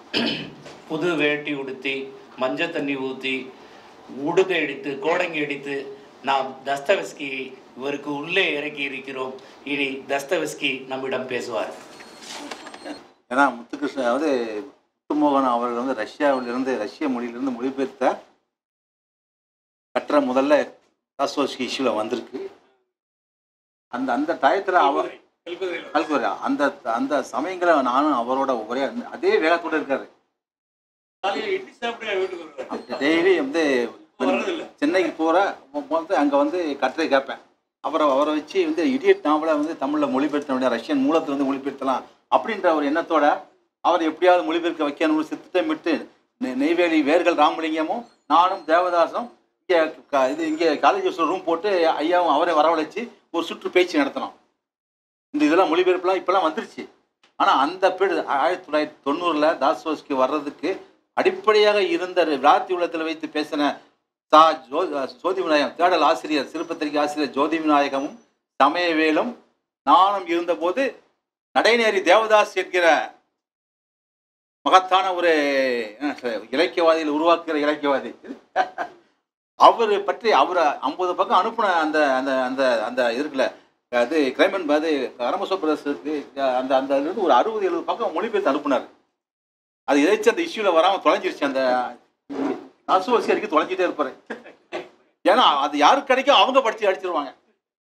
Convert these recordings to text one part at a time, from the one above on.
புது வேட்டி உடுத்தி மஞ்சள் தண்ணி ஊற்றி உடுக்கை அடித்து கோடங்கி அடித்து நாம் தஸ்தவஸ்கி இவருக்கு உள்ளே இறக்கி இருக்கிறோம் இனி தஸ்தவஸ்கி நம்மிடம் பேசுவார் ஏன்னா முத்துகிருஷ்ணன் அதாவது முத்துமோகன் அவர்கள் வந்து ரஷ்யாவிலிருந்து ரஷ்ய மொழியிலிருந்து மொழிபெயர்த்த கற்ற முதல்ல டாஸ்டோஸ்கி இஷ்யூவில் வந்திருக்கு அந்த அந்த டயத்தில் அவர் கல்குவரா அந்த அந்த சமயங்களில் நானும் அவரோட ஒரே அதே வேகத்தோட இருக்காரு டெய்லி வந்து சென்னைக்கு போகிற வந்து அங்கே வந்து கட்டுரை கேட்பேன் அப்புறம் அவரை வச்சு வந்து இடியட் நாவலை வந்து தமிழில் மொழிபெயர்த்த முடியாது ரஷ்யன் மூலத்தில் வந்து மொழிபெயர்த்தலாம் அப்படின்ற ஒரு எண்ணத்தோட அவர் எப்படியாவது மொழிபெயர்க்க வைக்கணும்னு திட்டமிட்டு நெ- நெய்வேலி வேர்கள் ராமலிங்கமும் நானும் தேவதாசும் இங்கே க- இது இங்கே காலேஜ் ரூம் போட்டு ஐயாவும் அவரை வரவழைச்சு ஒரு சுற்று பேச்சு நடத்தினோம் இந்த இதெல்லாம் மொழிபெயர்ப்புலாம் இப்போலாம் வந்துருச்சு ஆனால் அந்த பீரியட் ஆயிரத்தி தொள்ளாயிரத்தி தொண்ணூறில் தாஸ்வோஸ்கி வர்றதுக்கு அடிப்படையாக இருந்த விளாத்தி உள்ளத்தில் வைத்து பேசின சா ஜோ ஜோதி விநாயகம் தேடல் ஆசிரியர் சிறுபத்திரிகை ஆசிரியர் ஜோதி விநாயகமும் சமயவேலும் நானும் இருந்தபோது நடைநேரி தேவதாஸ் என்கிற மகத்தான ஒரு என்ன சொல்றது, இலக்கியவாதியில் உருவாக்குகிற இலக்கியவாதி அவர் பற்றி அவர் ஐம்பது பக்கம் அனுப்பின அந்த அந்த அந்த அந்த இருக்குல்ல அது கிரைமன் அது கரமசோ பிரதர்ஸுக்கு அந்த அந்த இதுல இருந்து ஒரு அறுபது எழுபது பக்கம் மொழிபெயர்த்து அனுப்புனார் அது எதாச்சும் அந்த இஷ்யூவில் வராமல் தொலைஞ்சிருச்சு அந்த அசுவசி அடிக்க தொலைஞ்சிட்டே இருப்பாரு ஏன்னா அது யாருக்கு கிடைக்கும் அவங்க படிச்சு அடிச்சிருவாங்க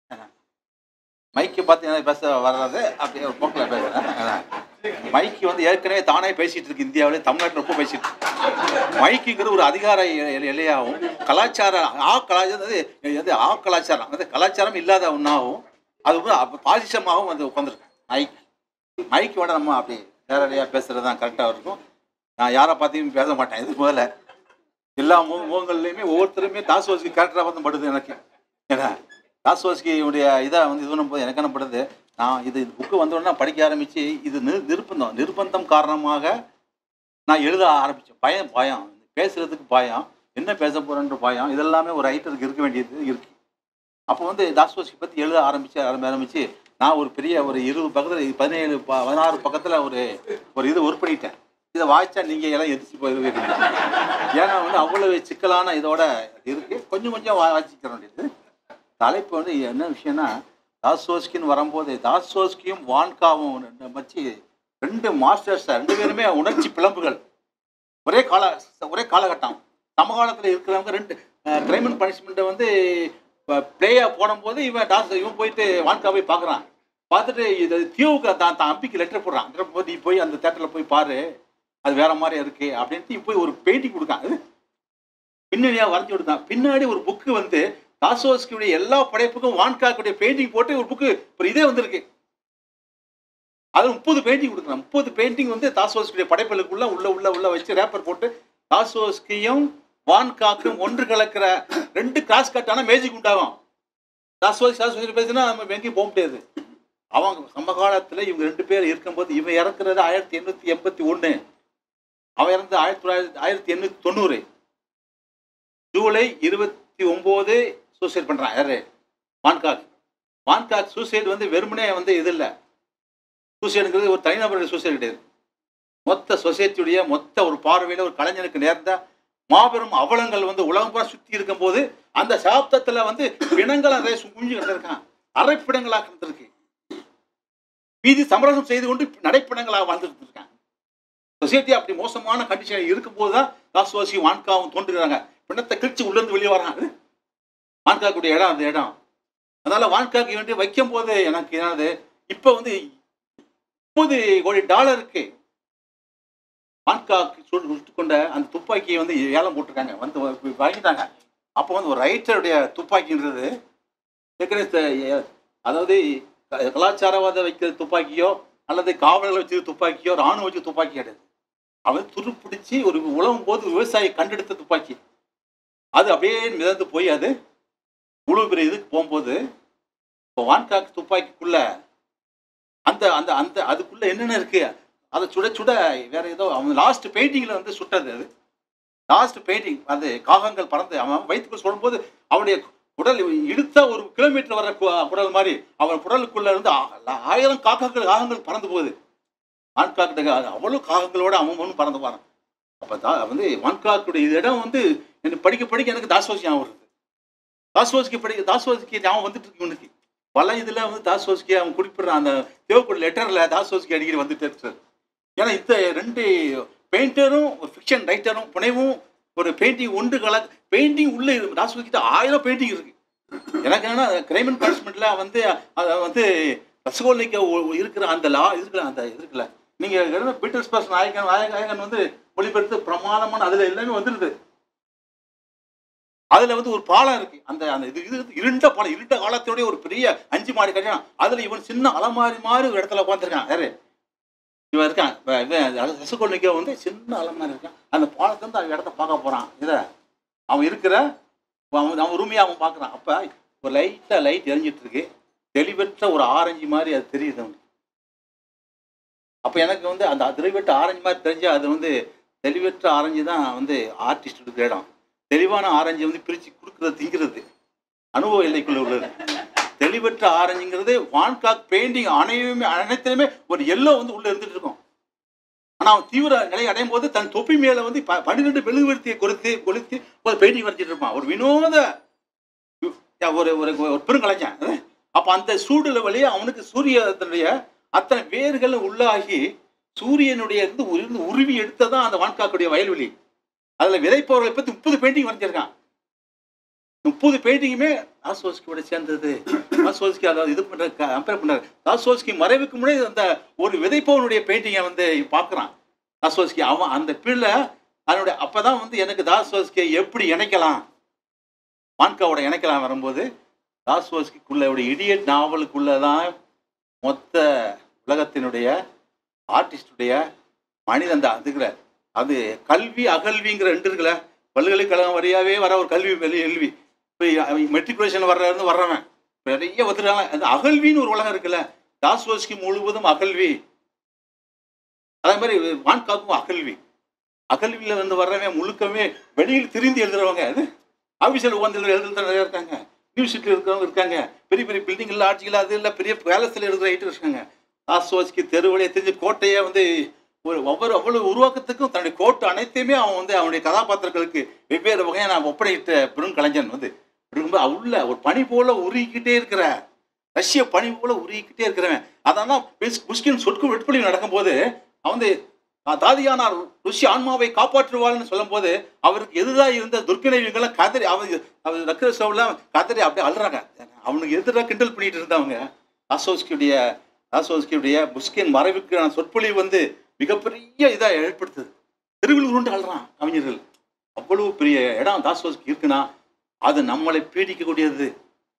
மைக்கு பார்த்து என்ன பேச வர்றது அப்படியே ஒரு போக்கில் பேசுகிறேன் மைக்கு வந்து ஏற்கனவே தானே பேசிட்டு இருக்கு இந்தியாவிலே தமிழ்நாட்டில் ரொம்ப பேசிட்டு இருக்கு. மைக்குங்கிற ஒரு அதிகார எ- எ- எல்லையாகவும் கலாச்சார ஆ கலாச்சாரம் அது அது ஆ கலாச்சாரம் அது கலாச்சாரம் இல்லாத ஒன்றாகவும் அது வந்து அப்ப பாசிசமாகவும் வந்து உட்காந்துருக்கு மைக் மைக்கு விட நம்ம அப்படி நேரடியாக பேசுறது தான் கரெக்டாக இருக்கும் நான் யாரை பார்த்தையும் பேச மாட்டேன் இது முதல்ல எல்லா முக முகங்கள்லையுமே ஒவ்வொருத்தருமே தாஸ்வாஸ்கி கேரக்டராக வந்து படுது எனக்கு ஏன்னா தாஸ்வாஸ்கியுடைய இதை வந்து இது பண்ணும்போது எனக்கு என்ன படுது நான் இது புக்கு வந்தோடனே படிக்க ஆரம்பித்து இது நிர் நிர்பந்தம் நிர்பந்தம் காரணமாக நான் எழுத ஆரம்பித்தேன் பயம் பயம் பேசுறதுக்கு பயம் என்ன பேச போகிறேன்ற பயம் இதெல்லாமே ஒரு ரைட்டருக்கு இருக்க வேண்டியது இருக்கு அப்போ வந்து தாஸ்வாஸ்கி பற்றி எழுத ஆரம்பிச்சு ஆரம்பி ஆரம்பிச்சு நான் ஒரு பெரிய ஒரு இருபது பக்கத்தில் பதினேழு ப- பதினாறு பக்கத்தில் ஒரு ஒரு இது ஒர்க் இதை வாய்ச்சா நீங்கள் எல்லாம் எதிர்த்து போயிருவீங்க ஏன்னா வந்து அவ்வளவு சிக்கலான இதோட இருக்கு கொஞ்சம் கொஞ்சம் வா- வாசிக்க வேண்டியது தலைப்பு வந்து என்ன விஷயம்னா தாஸ்வோஸ்கின்னு வரும்போது தாஸ்வோஸ்கியும் வான்காவும் ரெண்டு வச்சு ரெண்டு மாஸ்டர்ஸ் ரெண்டு பேருமே உணர்ச்சி பிளம்புகள் ஒரே கால ஒரே காலகட்டம் சமகாலத்தில் இருக்கிறவங்க ரெண்டு கிரைம் அண்ட் பனிஷ்மெண்ட்டை வந்து பிளேயாக போடும்போது இவன் டாஸ் இவன் போயிட்டு வான்கா போய் பார்க்குறான் பார்த்துட்டு இது தியோவுக்கு தான் தான் அம்பிக்கு லெட்டர் போடுறான் லெட்டர் போட்டு நீ போய் அந்த தேட்டரில் போய் பாரு அது வேற மாதிரி இருக்கு அப்படின்ட்டு போய் ஒரு பெயிண்டிங் கொடுக்கான் பின்னணியாக வரைஞ்சி கொடுத்தான் பின்னாடி ஒரு புக்கு வந்து தாசோஸ்கியுடைய எல்லா படைப்புக்கும் வான்காக்குடைய பெயிண்டிங் போட்டு ஒரு புக்கு ஒரு இதே வந்திருக்கு அது முப்பது பெயிண்டிங் கொடுக்குறான் முப்பது பெயிண்டிங் வந்து தாசோஸ்கியுடைய படைப்புகளுக்குள்ள உள்ள உள்ள உள்ள வச்சு ரேப்பர் போட்டு தாசோஸ்கியும் வான்காக்கும் ஒன்று கலக்கிற ரெண்டு கிராஸ் கட்டான மேஜிக் உண்டாகும் தாசோஸ்கி தாசோஸ்கி பேசினா நம்ம எங்கேயும் போக முடியாது அவங்க சமகாலத்தில் இவங்க ரெண்டு பேர் இருக்கும்போது இவன் இறக்குறது ஆயிரத்தி எண்ணூற்றி எண்பத்தி ஒன்று அவன் இறந்து ஆயிரத்தி தொள்ளாயிரத்தி ஆயிரத்தி எண்ணூற்றி தொண்ணூறு ஜூலை இருபத்தி ஒம்பது சூசைட் பண்ணுறான் யாரு வான்காக் வான்காக் சூசைடு வந்து வெறுமனே வந்து இது இல்லை சூசைடுங்கிறது ஒரு தனிநபருடைய சூசைடு கிடையாது மொத்த சொசைட்டியுடைய மொத்த ஒரு பார்வையில் ஒரு கலைஞனுக்கு நேர்ந்த மாபெரும் அவலங்கள் வந்து உலகம் பூரா சுற்றி இருக்கும்போது அந்த சாப்தத்தில் வந்து பிணங்கள் நிறைய குஞ்சு கிடந்திருக்கான் அரைப்பிடங்களாக கிடந்திருக்கு மீதி சமரசம் செய்து கொண்டு நடைப்பிணங்களாக வாழ்ந்துட்டு இருக்காங்க சொசைட்டி அப்படி மோசமான கண்டிஷன் இருக்கும்போது தான் தாசுவாசி வான்காவும் தோன்றுகிறாங்க பிணத்தை கிழிச்சு உள்ளேருந்து வெளியே வராங்க வான்காக்குடைய இடம் அந்த இடம் அதனால வான்காக்கு வேண்டி வைக்கும் போது எனக்கு என்னது இப்போ வந்து முப்பது கோடி டாலருக்கு வான்காக்கு சுட்டு சுட்டு கொண்ட அந்த துப்பாக்கியை வந்து ஏலம் போட்டிருக்காங்க வந்து வா- வாங்கிட்டாங்க அப்போ வந்து ஒரு ரைட்டருடைய துப்பாக்கின்றது ஏற்கனவே த- அதாவது க- கலாச்சாரவாத வைக்கிற துப்பாக்கியோ அல்லது காவலர்கள் வச்சு துப்பாக்கியோ ராணுவ வச்சு துப்பாக்கி கிடையாது அவன் துரு பிடிச்சி ஒரு உழவும் போது விவசாயி கண்டெடுத்த துப்பாக்கி அது அப்படியே மிதந்து போய் அது இவ்வளவு பெரிய இதுக்கு போகும்போது இப்போ வான்காக் துப்பாக்கிக்குள்ள அந்த அந்த அந்த அதுக்குள்ள என்னென்ன இருக்கு அதை சுட சுட வேற ஏதோ அவன் லாஸ்ட் பெயிண்டிங்ல வந்து சுட்டது அது லாஸ்ட் பெயிண்டிங் அது காகங்கள் பறந்து அவன் வயிற்றுக்குள்ள சுடும்போது அவனுடைய குடல் இழுத்த ஒரு கிலோமீட்டர் வர கு- குடல் மாதிரி அவன் குடலுக்குள்ள இருந்து ஆ- ஆயிரம் காக்கங்கள் காகங்கள் பறந்து போகுது வான்காக்கிட்ட அவ்வளோ காகங்களோட அவன் ஒன்றும் பறந்து போகிறான் அப்போ தா வந்து வான்காக்குடைய இது இடம் வந்து எனக்கு படிக்க படிக்க எனக்கு தாசோசி ஞாபகம் வருது தாசோஸ்கி படிக்க தாசோஸ்கி ஞாபகம் வந்துட்டு இருக்கு இவனுக்கு பல இதில் வந்து தாசோஸ்கி அவன் குறிப்பிடுறான் அந்த தேவைப்பட்ட லெட்டரில் தாசோஸ்கி அடிக்கடி வந்துட்டு இருக்காரு ஏன்னா இந்த ரெண்டு பெயிண்டரும் ஒரு ஃபிக்ஷன் ரைட்டரும் புனைவும் ஒரு பெயிண்டிங் ஒன்று கல பெயிண்டிங் உள்ள இருக்கு தாசோஸ்கி கிட்ட ஆயிரம் பெயிண்டிங் இருக்கு எனக்கு என்னன்னா கிரைம் அண்ட் பனிஷ்மெண்ட்ல வந்து அதை வந்து ரசகோலிக்க இருக்கிற அந்த லா இருக்குல்ல அந்த இருக்குல்ல நீங்க என்ன பீட்டர் ஸ்பர்ஸ் நாயகன் நாயக நாயகன் வந்து மொழிபெயர்த்து பிரமாதமான அதுல எல்லாமே வந்துருது அதுல வந்து ஒரு பாலம் இருக்கு அந்த அந்த இது இது இருண்ட பாலம் இருண்ட காலத்தோட ஒரு பெரிய அஞ்சு மாடி கட்டிடம் அதுல இவன் சின்ன அலமாரி மாதிரி ஒரு இடத்துல உட்காந்துருக்கான் யாரு இவன் இருக்கான் இவன் இவன் ரசகோலிக்க வந்து சின்ன அலமாரி இருக்கான் அந்த பாலத்தை வந்து அந்த இடத்த பார்க்க போறான் இதை அவன் இருக்கிற அவன் அவன் உரிமையாக அவன் பார்க்குறான் அப்போ ஒரு லைட்டாக லைட் எரிஞ்சிட்டு இருக்கு தெளிவற்ற ஒரு ஆரஞ்சு மாதிரி அது தெரியுது அவனுக்கு அப்போ எனக்கு வந்து அந்த தெளிவற்ற ஆரஞ்சு மாதிரி தெரிஞ்சா அது வந்து தெளிவற்ற ஆரஞ்சு தான் வந்து ஆர்டிஸ்ட் இருக்கிற இடம் தெளிவான ஆரஞ்சு வந்து பிரித்து கொடுக்குறது திங்கிறது அனுபவ எல்லைக்குள்ள உள்ளது தெளிவற்ற ஆரஞ்சுங்கிறது வான்காக் பெயிண்டிங் அனைவுமே அனைத்திலுமே ஒரு எல்லோ வந்து உள்ள இருந்துட்டு இருக்கும் ஆனா அவன் தீவிர நிலை அடையும் போது தன் தொப்பி மேல வந்து ப- பன்னிரெண்டு மெழுகுவர்த்தியை கொளுத்தி கொளுத்தி ஒரு பெயிண்டிங் வரைஞ்சிட்டு இருப்பான் ஒரு வினோத ஒரு ஒரு ஒரு பெருங்கலைஞன் அப்ப அந்த சூடுல வழியே அவனுக்கு சூரியனுடைய அத்தனை வேர்கள் உள்ளாகி சூரியனுடைய இருந்து உரு- உருவி எடுத்ததான் அந்த வான்காக்குடைய வயல்வெளி அதுல விதைப்பவர்களை பத்தி முப்பது பெயிண்டிங் வரைஞ்சிருக்கான் முப்பது பெயிண்டிங்குமே தாசோஸ்கியோட சேர்ந்தது தாசோஸ்கி அதாவது இது பண்ற கம்பேர் பண்றாரு தாசோஸ்கி மறைவுக்கு முன்னாடி அந்த ஒரு விதைப்பவனுடைய பெயிண்டிங்கை வந்து பார்க்குறான் தாசோஸ்கி அவன் அந்த பிள்ளை அதனுடைய அப்பதான் வந்து எனக்கு தாசோஸ்கியை எப்படி இணைக்கலாம் வான்காவோட இணைக்கலாம் வரும்போது தாசோஸ்கிக்குள்ள ஒரு இடியட் நாவலுக்குள்ளதான் மொத்த உலகத்தினுடைய ஆர்டிஸ்டுடைய மனிதன் அந்த அதுக்குற அது கல்வி அகல்விங்கிற ரெண்டு இருக்குல்ல பல்கலைக்கழகம் வழியாவே வர ஒரு கல்வி வெளி கல்வி இப்போ மெட்ரிகுலேஷன் வர்ற இருந்து வர்றவன் இப்ப நிறைய வந்துருக்காங்க அந்த அகல்வின்னு ஒரு உலகம் இருக்குல்ல தாஸ்வோஸ்கி முழுவதும் அகல்வி அதே மாதிரி வான்காக்கும் அகல்வி அகல்வியில வந்து வர்றவன் முழுக்கமே வெளியில் திரிந்து எழுதுறவங்க அது ஆஃபீஸில் உட்காந்து எழுதுறது நிறைய இருக்காங்க யூனிவர்சிட்டியில் இருக்கிறவங்க இருக்காங்க பெரிய பெரிய பில்டிங் இல்லை ஆட்சிகள் அது இல்லை பெரிய பேலஸில் எழுதுற ஐட்டம் இருக்காங்க தாஸ்வோஸ்கி தெருவழியை தெரிஞ்சு கோட்டையை வந்து ஒரு ஒவ்வொரு அவ்வளவு உருவாக்கத்துக்கும் தன்னுடைய கோட்டு அனைத்தையுமே அவன் வந்து அவனுடைய கதாபாத்திரங்களுக்கு வெவ்வேறு வகையான நான் ஒப்படையிட்ட பெரும் கலைஞன் வந்து ரொம்ப உள்ள ஒரு பனி போல உருகிக்கிட்டே இருக்கிற ரஷ்ய பனி போல உருகிக்கிட்டே இருக்கிறவன் அதான் புஷ்கின் சொற்கு வெட்பொழி நடக்கும்போது அவன் வந்து "ஆ, தாதியானார் ருஷி ஆன்மாவை காப்பாற்றுவாள்னு சொல்லும்போது அவருக்கு எதிராக இருந்த துர்க்கிணைவிகள்லாம் கதறி அவன் அவர் ரக்கிர சோவில் கதறி அப்படியே அழுறாங்க அவனுக்கு எதிராக கிண்டல் பண்ணிட்டு இருந்தவங்க ஆசோஸ்கியுடைய ஆசோஸ்கியுடைய புஷ்கின் மறைவுக்கான சொற்பொழிவு வந்து மிகப்பெரிய இதாக ஏற்படுத்துது தெருவில் உருண்டு அழுறான் கவிஞர்கள் அவ்வளவு பெரிய இடம் தாசோஸ்கி இருக்குன்னா அது நம்மளை பீடிக்கக்கூடியது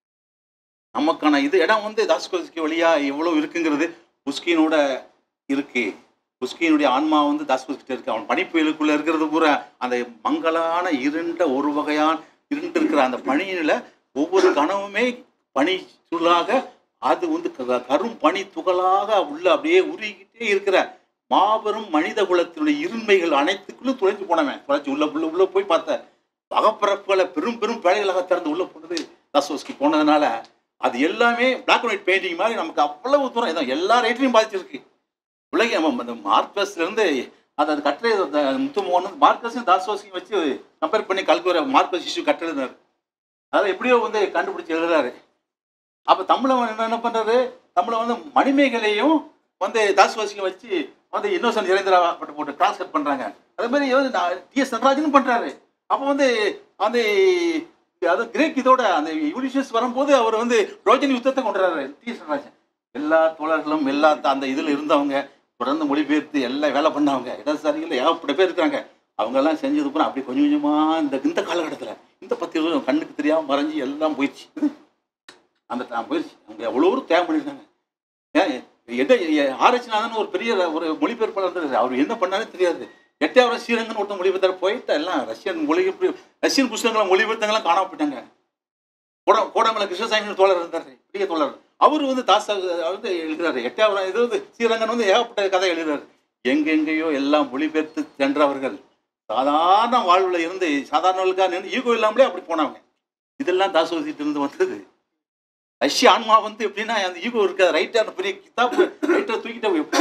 நமக்கான இது இடம் வந்து தாஸ்கோஸ்கி வழியா எவ்வளவு இருக்குங்கிறது புஸ்கினோட இருக்கு புஸ்கினுடைய ஆன்மா வந்து தாஸ்கோஸ்கிட்ட இருக்கு அவன் பனிப்புயலுக்குள்ள இருக்கிறது பூரா அந்த மங்கலான இருண்ட ஒரு வகையான இருண்டு இருக்கிற அந்த பனியில ஒவ்வொரு கனவுமே பனி துளாக அது வந்து க- கரும் பனி துகளாக உள்ள அப்படியே உருகிக்கிட்டே இருக்கிற மாபெரும் மனித குலத்தினுடைய இருண்மைகள் அனைத்துக்குள்ளும் துளைஞ்சு போனவன் துளைஞ்சு உள்ள உள்ள உள்ள போய் பார்த்த அகப்பரப்புகளை பெரும் பெரும் பேழைகளாக திறந்து உள்ள போனது தாசோஸ்கி போனதுனால அது எல்லாமே பிளாக் அண்ட் ஒயிட் பெயிண்டிங் மாதிரி நமக்கு அவ்வளவு தூரம் இதான் எல்லா ரைட்டரையும் பாதிச்சிருக்கு உலக நம்ம இந்த மார்க்கஸ்ல இருந்து அது அது கட்டுரை அந்த முத்துமோகன் மார்க்கஸையும் தாசோஸ்கையும் வச்சு கம்பேர் பண்ணி கல்குவர மார்க்கஸ் இஷ்யூ கட்டுறாரு அதை எப்படியோ வந்து கண்டுபிடிச்சு எழுதுறாரு அப்ப தமிழன் என்ன என்ன பண்றாரு தமிழன் வந்து மணிமேகலையும் வந்து தாஸ்வாசியும் வச்சு வந்து இன்னோசன் இறைந்திரா போட்டு போட்டு கிராஸ் கட் பண்றாங்க அதே மாதிரி வந்து டி எஸ் நடராஜனும் பண்றாரு அப்போ வந்து அந்த அது கிரேக் இதோட அந்த யூனிஷியஸ் வரும்போது அவர் வந்து ரோஜன் யுத்தத்தை கொண்டுறாரு டி எஸ் நடராஜன் எல்லா தோழர்களும் எல்லா த- அந்த இதில் இருந்தவங்க தொடர்ந்து மொழிபெயர்த்து எல்லாம் வேலை பண்ணவங்க இடதுசாரிகள் ஏகப்பட்ட பேர் இருக்காங்க அவங்க எல்லாம் செஞ்சது பூரா அப்படி கொஞ்சம் கொஞ்சமா இந்த இந்த காலகட்டத்தில் இந்த பத்து இருபது கண்ணுக்கு தெரியாம மறைஞ்சு எல்லாம் போயிடுச்சு அந்த ட- போயிடுச்சு அவங்க எவ்வளோ ஒரு தியாகம் பண்ணியிருக்காங்க ஏன் எட்ட ஆராய்ச்சிநாதன் ஒரு பெரிய ஒரு மொழிபெயர்ப்பாளர் இருந்தாரு அவர் என்ன பண்ணாரே தெரியாது எட்டாவது ஸ்ரீரங்கன் ஒருத்தன் மொழிபெயர்த்தார் போயிட்டு எல்லாம் ரஷ்யன் மொழி ரஷ்யன் புஸ்தகங்களை மொழிபெயர்த்தவங்களாம் காணாம போயிட்டாங்க கோட கோடமலை கிருஷ்ணசாமி தோழர் இருந்தார் பெரிய தோழர் அவர் வந்து தாச அவர் வந்து எழுதுறாரு எட்டாவது இது வந்து ஸ்ரீரங்கன் வந்து ஏகப்பட்ட கதை எழுதுறாரு எங்கெங்கேயோ எல்லாம் மொழிபெயர்த்து சென்றவர்கள் சாதாரண வாழ்வில் இருந்து சாதாரணவர்களுக்காக நின்று ஈகோ இல்லாமலே அப்படி போனவங்க இதெல்லாம் தாசோசிட்டு இருந்து வந்தது ரஷ்ய ஆன்மா வந்து எப்படின்னா அந்த ஈகோ இருக்காது ரைட்டர் பெரிய கிதாப் ரைட்டர் தூக்கிட்டு போய்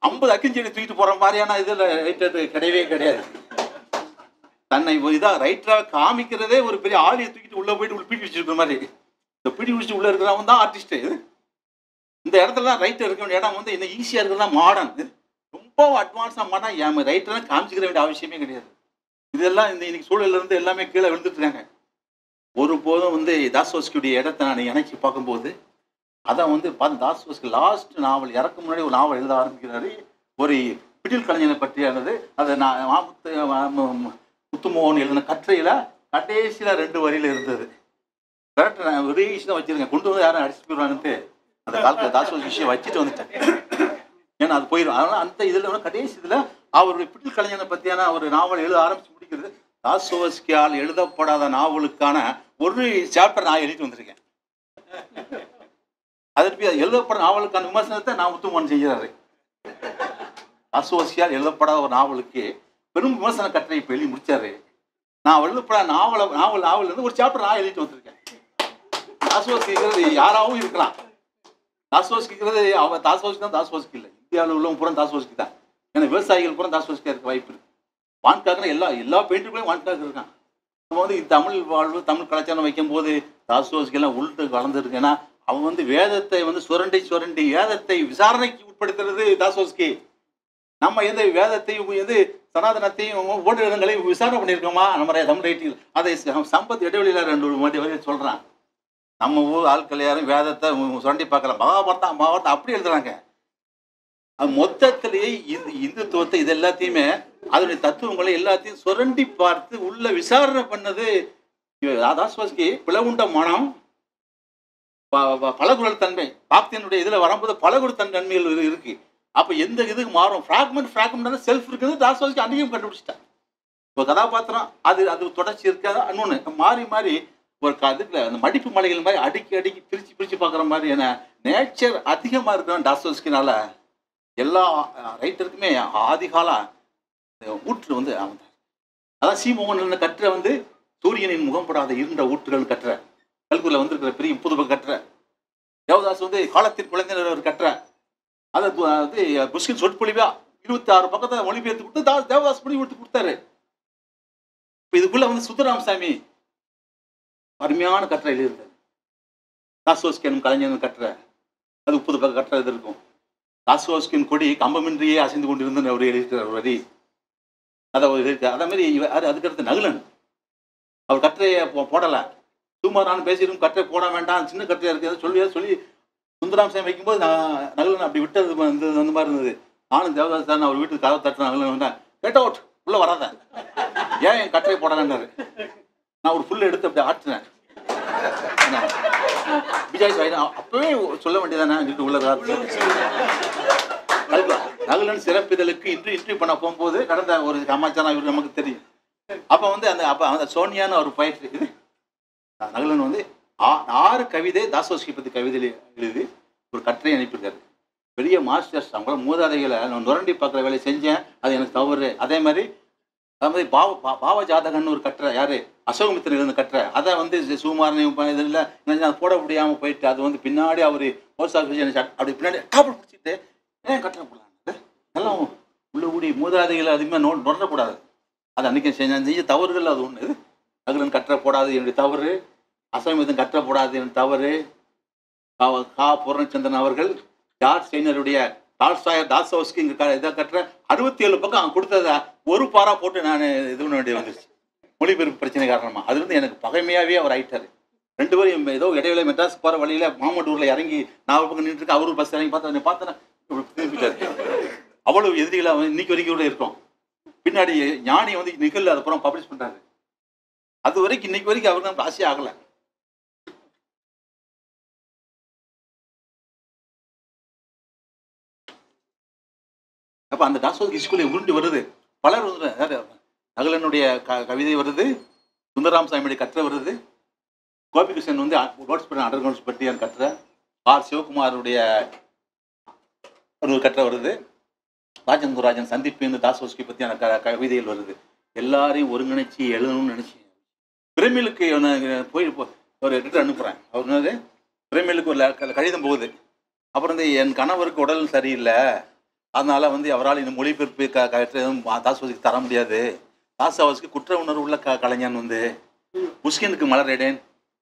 ஐம்பது அக்கிஞ்செடி தூக்கிட்டு போற மாதிரியான இதுல ரைட்டர் கிடையவே கிடையாது தன்னை ஒரு இதா ரைட்டரா காமிக்கிறதே ஒரு பெரிய ஆளியை தூக்கிட்டு உள்ள போயிட்டு உள்ள பீடி வச்சிருக்கிற மாதிரி இந்த பீடி வச்சுட்டு உள்ள இருக்கிறவன் தான் ஆர்டிஸ்ட் இந்த இடத்துல தான் ரைட்டர் இருக்க வேண்டிய இடம் வந்து இன்னும் ஈஸியா இருக்கிறதா மாடர்ன் ரொம்ப அட்வான்ஸா மாடர்ன் என் ரைட்டர் காமிச்சிக்கிற வேண்டிய அவசியமே கிடையாது இதெல்லாம் இந்த இன்னைக்கு சூழல்ல இருந்து எல்லாமே கீழே விழுந்துட்டு இருக்காங்க ஒரு போதும் வந்து தாசோஸ்கியுடைய இடத்தை நான் இணைச்சி பார்க்கும்போது அதை வந்து பார்த்து தாசோஸ்கி லாஸ்ட் நாவல் இறக்க முன்னாடி ஒரு நாவல் எழுத ஆரம்பிக்கிறாரு ஒரு பிடில் கலைஞனை பற்றியானது அதை நான் மாமுத்து மா- மு- முத்துமோகன் எழுதின கற்றையில கடைசியில ரெண்டு வரியில இருந்தது கரெக்டாக நான் ஒரே விஷயம் வச்சிருக்கேன் கொண்டு வந்து யாரும் அடிச்சு போயிடுவானுட்டு அந்த காலத்தில் தாசோஸ் விஷயம் வச்சுட்டு வந்துட்டேன் ஏன்னா அது போயிடும் அதனால அந்த இதுல வந்து கடைசி இதுல அவருடைய பிடில் கலைஞனை பத்தியான ஒரு நாவல் எழுத ஆரம்பிச்சு முடிக்கிறது தாசோஸ்கியால் எழுதப்படாத நாவலுக்கான ஒரு சாப்டர் நான் எழுதிட்டு வந்திருக்கேன் அதற்கு எழுதப்பட நாவலுக்கான விமர்சனத்தை நான் முத்துமோகன் செய்கிறாரு தாசோஸ்கியால் எழுதப்படாத ஒரு நாவலுக்கு பெரும் விமர்சன கட்டுரை இப்போ எழுதி முடிச்சாரு நான் எழுதப்படாத நாவல நாவல் நாவல் இருந்து ஒரு சாப்டர் நான் எழுதிட்டு வந்திருக்கேன் தாசோஸ்கிங்கிறது யாராவும் இருக்கலாம் தாசோஸ்கிங்கிறது அவ தாசோஸ்கி தான் தாசோஸ்கி இல்லை இந்தியாவில் உள்ளவங்க பூரா தாசோஸ்கி தான் ஏன்னா விவசாயிகள் பூரா தாசோஸ்கி இருக்க வாய்ப்பு இருக்கு வான்காக்குனா எல்லா எல்லா பெயிண்டருக்குள்ளேயும் வான்காக்கு இருக்கான் நம்ம வந்து இந்த தமிழ் வாழ்வு தமிழ் கலாச்சாரம் வைக்கும்போது தாசோஸ்கி எல்லாம் உள்ட்டு கலந்துருக்கு ஏன்னா அவன் வந்து வேதத்தை வந்து சுரண்டி சுரண்டி வேதத்தை விசாரணைக்கு உட்படுத்துறது தாசோஸ்கி நம்ம எந்த வேதத்தையும் எது சனாதனத்தையும் ஓட்டுநர்களையும் விசாரணை பண்ணியிருக்கோமா நம்ம தமிழ் ரைட்டில் அதை ச- சம்பத் இடைவெளியில் ரெண்டு ஒரு மாட்டி வரையும் சொல்கிறான் நம்ம ஊர் ஆட்கள் யாரும் வேதத்தை உ- சுரண்டி பார்க்கலாம் மகாபாரதம் மகாபாரதம் அப்படி எழுதுறாங்க அது மொத்தத்திலேயே இந்த இந்துத்துவத்தை இது எல்லாத்தையுமே அதனுடைய தத்துவங்களை எல்லாத்தையும் சுரண்டி பார்த்து உள்ள விசாரணை பண்ணது தாஸ்வாஸ்கி பிளவுண்ட மனம் ப- ப- பலகுரல் தன்மை பாக்தியனுடைய இதுல வரும்போது பலகுரல் தன் தன்மைகள் இரு- இருக்கு அப்ப எந்த இதுக்கு மாறும் ஃப்ராக்மெண்ட் ஃப்ராக்மெண்ட் செல்ஃப் இருக்குது தாஸ்வாஸ்கி அன்னையும் கண்டுபிடிச்சிட்டான் இப்போ கதாபாத்திரம் அது அது தொடர்ச்சி இருக்காது இன்னொன்று மாறி மாறி ஒரு க- இதுல அந்த மடிப்பு மலைகள் மாதிரி அடுக்கி அடுக்கி பிரிச்சு பிரிச்சு பார்க்குற மாதிரி என நேச்சர் அதிகமாக இருக்கிற டாஸ்டோஸ்கினால எல்லா ரைட்டருக்குமே ஆதிகால ஊற்று வந்து அவன் தான். அதான் சீமோகன் கட்டுற வந்து சூரியனின் முகம்படாத இருண்ட ஊற்றுகள் கட்டுற கல்குரில் வந்திருக்கிற பெரிய புதுப கட்டுற தேவதாஸ் வந்து காலத்தின் குழந்தையினர் ஒரு கட்டுற அதை து- வந்து புஷ்கின் சொற்பொழிவா இருபத்தி ஆறு பக்கத்தை மொழிபெயர்த்து கொடுத்து தாஸ் தேவதாஸ் மொழி கொடுத்து கொடுத்தாரு இப்போ இதுக்குள்ள வந்து சுந்தராமசாமி அருமையான கட்டுரை எழுதியிருந்தார் தாசோஸ்கேனும் கலைஞனும் கட்டுற அது முப்பது பக்கம் கட்டுற இது இருக்கும் தாசோஸ்கின் கொடி கம்பமின்றியே அசைந்து கொண்டிருந்தன்னு அவர் எழுதியிருக்கிறார் ஒரு வரி அதை அவர் எழுதியிருக்கார் அதே மாதிரி இவ- அது அதுக்கடுத்து நகுலன் அவர் கட்டுரையை போ- போடல சுமாரான பேசிடும் கட்டுரை போட வேண்டாம் சின்ன கட்டுரையா இருக்கு சொல்லி சொல்லி சுந்தராம்சாமி வைக்கும்போது நான் நகுலன் அப்படி விட்டது வந்து அந்த மாதிரி இருந்தது நானும் தேவதாஸ் தான் அவர் வீட்டுக்கு கதவை தட்டுற நகுலன் வந்தேன் கெட் அவுட் உள்ள வராத ஏன் என் கட்டுரை போடலன்றாரு நான் ஒரு புல்ல எடுத்து அப்படி ஆட்டினேன் என்ன? விஜய் சாய் அப்பவே சொல்ல வேண்டியதானே சொல்லிட்டு உள்ள வராது. அதுக்கு நகுலன் சிறப்பிதழுக்கு இன்று இன்டர்வியூ பண்ண போகும்போது கடந்த ஒரு சமாச்சாரம் இவர் நமக்கு தெரியும் அப்போ வந்து அந்த அப்போ அந்த சோனியான்னு ஒரு பயிற்சி இது நகுலன் வந்து ஆ- ஆறு கவிதை தாசோஸ்கி பற்றி கவிதை எழுதி ஒரு கட்டுரை அனுப்பியிருக்காரு பெரிய மாஸ்டர்ஸ் அவங்கள மூதாதைகளை நான் நுரண்டி பார்க்குற வேலையை செஞ்சேன் அது எனக்கு தவறு அதே மாதிரி அதே மாதிரி பாவ பா- பாவ ஜாதகன்னு ஒரு கட்டுரை யாரு அசோகமித்திரன் இருந்த கட்டுரை அதை வந்து சுகுமாரனையும் இது இல்லை நான் போட முடியாமல் போயிட்டு அது வந்து பின்னாடி அவர் போஸ்ட் ஆஃபீஸ் அப்படி பின்னாடி காப்பல் பிடிச்சிட்டு ஏன் கட்டுரை போடலாம் எல்லாம் உள்ள கூடி மூதாதைகளை அதிகமாக நோ நுரண்டக்கூடாது அது அன்றைக்கி செஞ்ச செஞ்ச தவறுகள் அது ஒன்று அகிலன் கட்டுரை போடாது என்னுடைய தவறு அசோகமித்திரன் கட்டுரை போடாது என் தவறு கா- கா பூர்ணச்சந்திரன் அவர்கள் ஜார்ஜ் ஸ்டெய்னருடைய டால்ஸ்டாயர் டாஸ்டோஸ்கி இங்கே க இதை கட்டுற அறுபத்தி ஏழு பக்கம் அவன் கொடுத்தத ஒரு பாரா போட்டு நான் இது பண்ண வேண்டிய வந்துருச்சு மொழிபெயர்ப்பு பிரச்சனை காரணமாக அதுலேருந்து எனக்கு பகைமையாகவே அவர் ஆயிட்டாரு ரெண்டு பேரும் ஏதோ இடையில மெட்ராஸ் போகிற வழியில் மாமட்டூரில் இறங்கி நாலு பக்கம் நின்றுருக்கு அவரு பஸ் இறங்கி பார்த்தா பார்த்தேன் திரும்பிட்டாரு அவ்வளவு எதிரிகள் அவன் இன்னைக்கு வரைக்கும் கூட இருக்கும் பின்னாடி ஞானி வந்து நிகழ் அதுக்கப்புறம் பப்ளிஷ் பண்ணுறாரு அது வரைக்கும் இன்னைக்கு வரைக்கும் அவருக்கு தான் ராசி ஆகலை அப்போ அந்த டாஸ்டோஸ்கி ஸ்கூலில் உருண்டு வருது பலர் வந்து அதாவது நகலனுடைய க கவிதை வருது சுந்தரராம் சாமியுடைய கட்டுரை வருது கோபிகிருஷ்ணன் வந்து ரோட்ஸ் பண்ண அண்டர் கிரவுண்ட்ஸ் பற்றி அந்த கட்டுரை ஆர் சிவகுமாருடைய ஒரு கட்டுரை வருது ராஜன் குராஜன் சந்திப்பு இந்த தாசோஸ்கி பற்றியான க கவிதைகள் வருது எல்லாரையும் ஒருங்கிணைச்சி எழுதணும்னு நினச்சி பிரமிலுக்கு நான் போய் இப்போ ஒரு லெட்டர் அனுப்புகிறேன் அவர் என்னது பிரமிலுக்கு ஒரு ல- கடிதம் போகுது அப்புறம் வந்து என் கணவருக்கு உடல் சரியில்லை அதனால வந்து அவரால் இந்த மொழிபெயர்ப்பு க கற்று எதுவும் தாசுவதிக்கு தர முடியாது தாசாவதுக்கு குற்ற உணர்வு உள்ள க கலைஞன் வந்து முஸ்கினுக்கு மலரேடேன்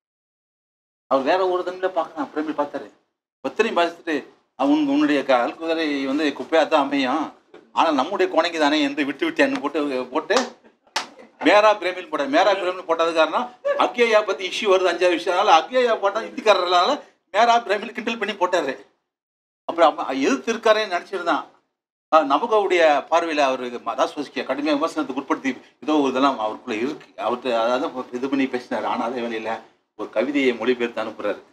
அவர் வேற ஒரு தண்ணில் பார்க்கலாம் பிரேமி பார்த்தாரு ஒத்தனையும் பார்த்துட்டு அவன் உன்னுடைய கல் குதிரை வந்து குப்பையாக தான் அமையும் ஆனால் நம்முடைய கோணைக்கு தானே என்று விட்டு விட்டேன்னு போட்டு போட்டு மேரா பிரேமில் போட்டார் மேரா பிரேமில் போட்டது காரணம் அக்யா பற்றி இஷ்யூ வருது அஞ்சாவது விஷயம்னால அக்யா போட்டால் இந்திக்காரர்னால மேரா பிரேமில் கிண்டல் பண்ணி போட்டாரு அப்புறம் அம்மா எதிர்த்து இருக்காரேன்னு நினச்சிருந்தான் நமகவுடைய பார்வையில் அவர் தாஸ்வசிக்க கடுமையாக விமர்சனத்துக்கு உட்படுத்தி ஏதோ ஒரு இதெல்லாம் அவருக்குள்ள இருக்கு அவர்கிட்ட அதாவது இது பண்ணி பேசினார் ஆனால் அதே வேலையில் ஒரு கவிதையை மொழிபெயர்த்து அனுப்புறாரு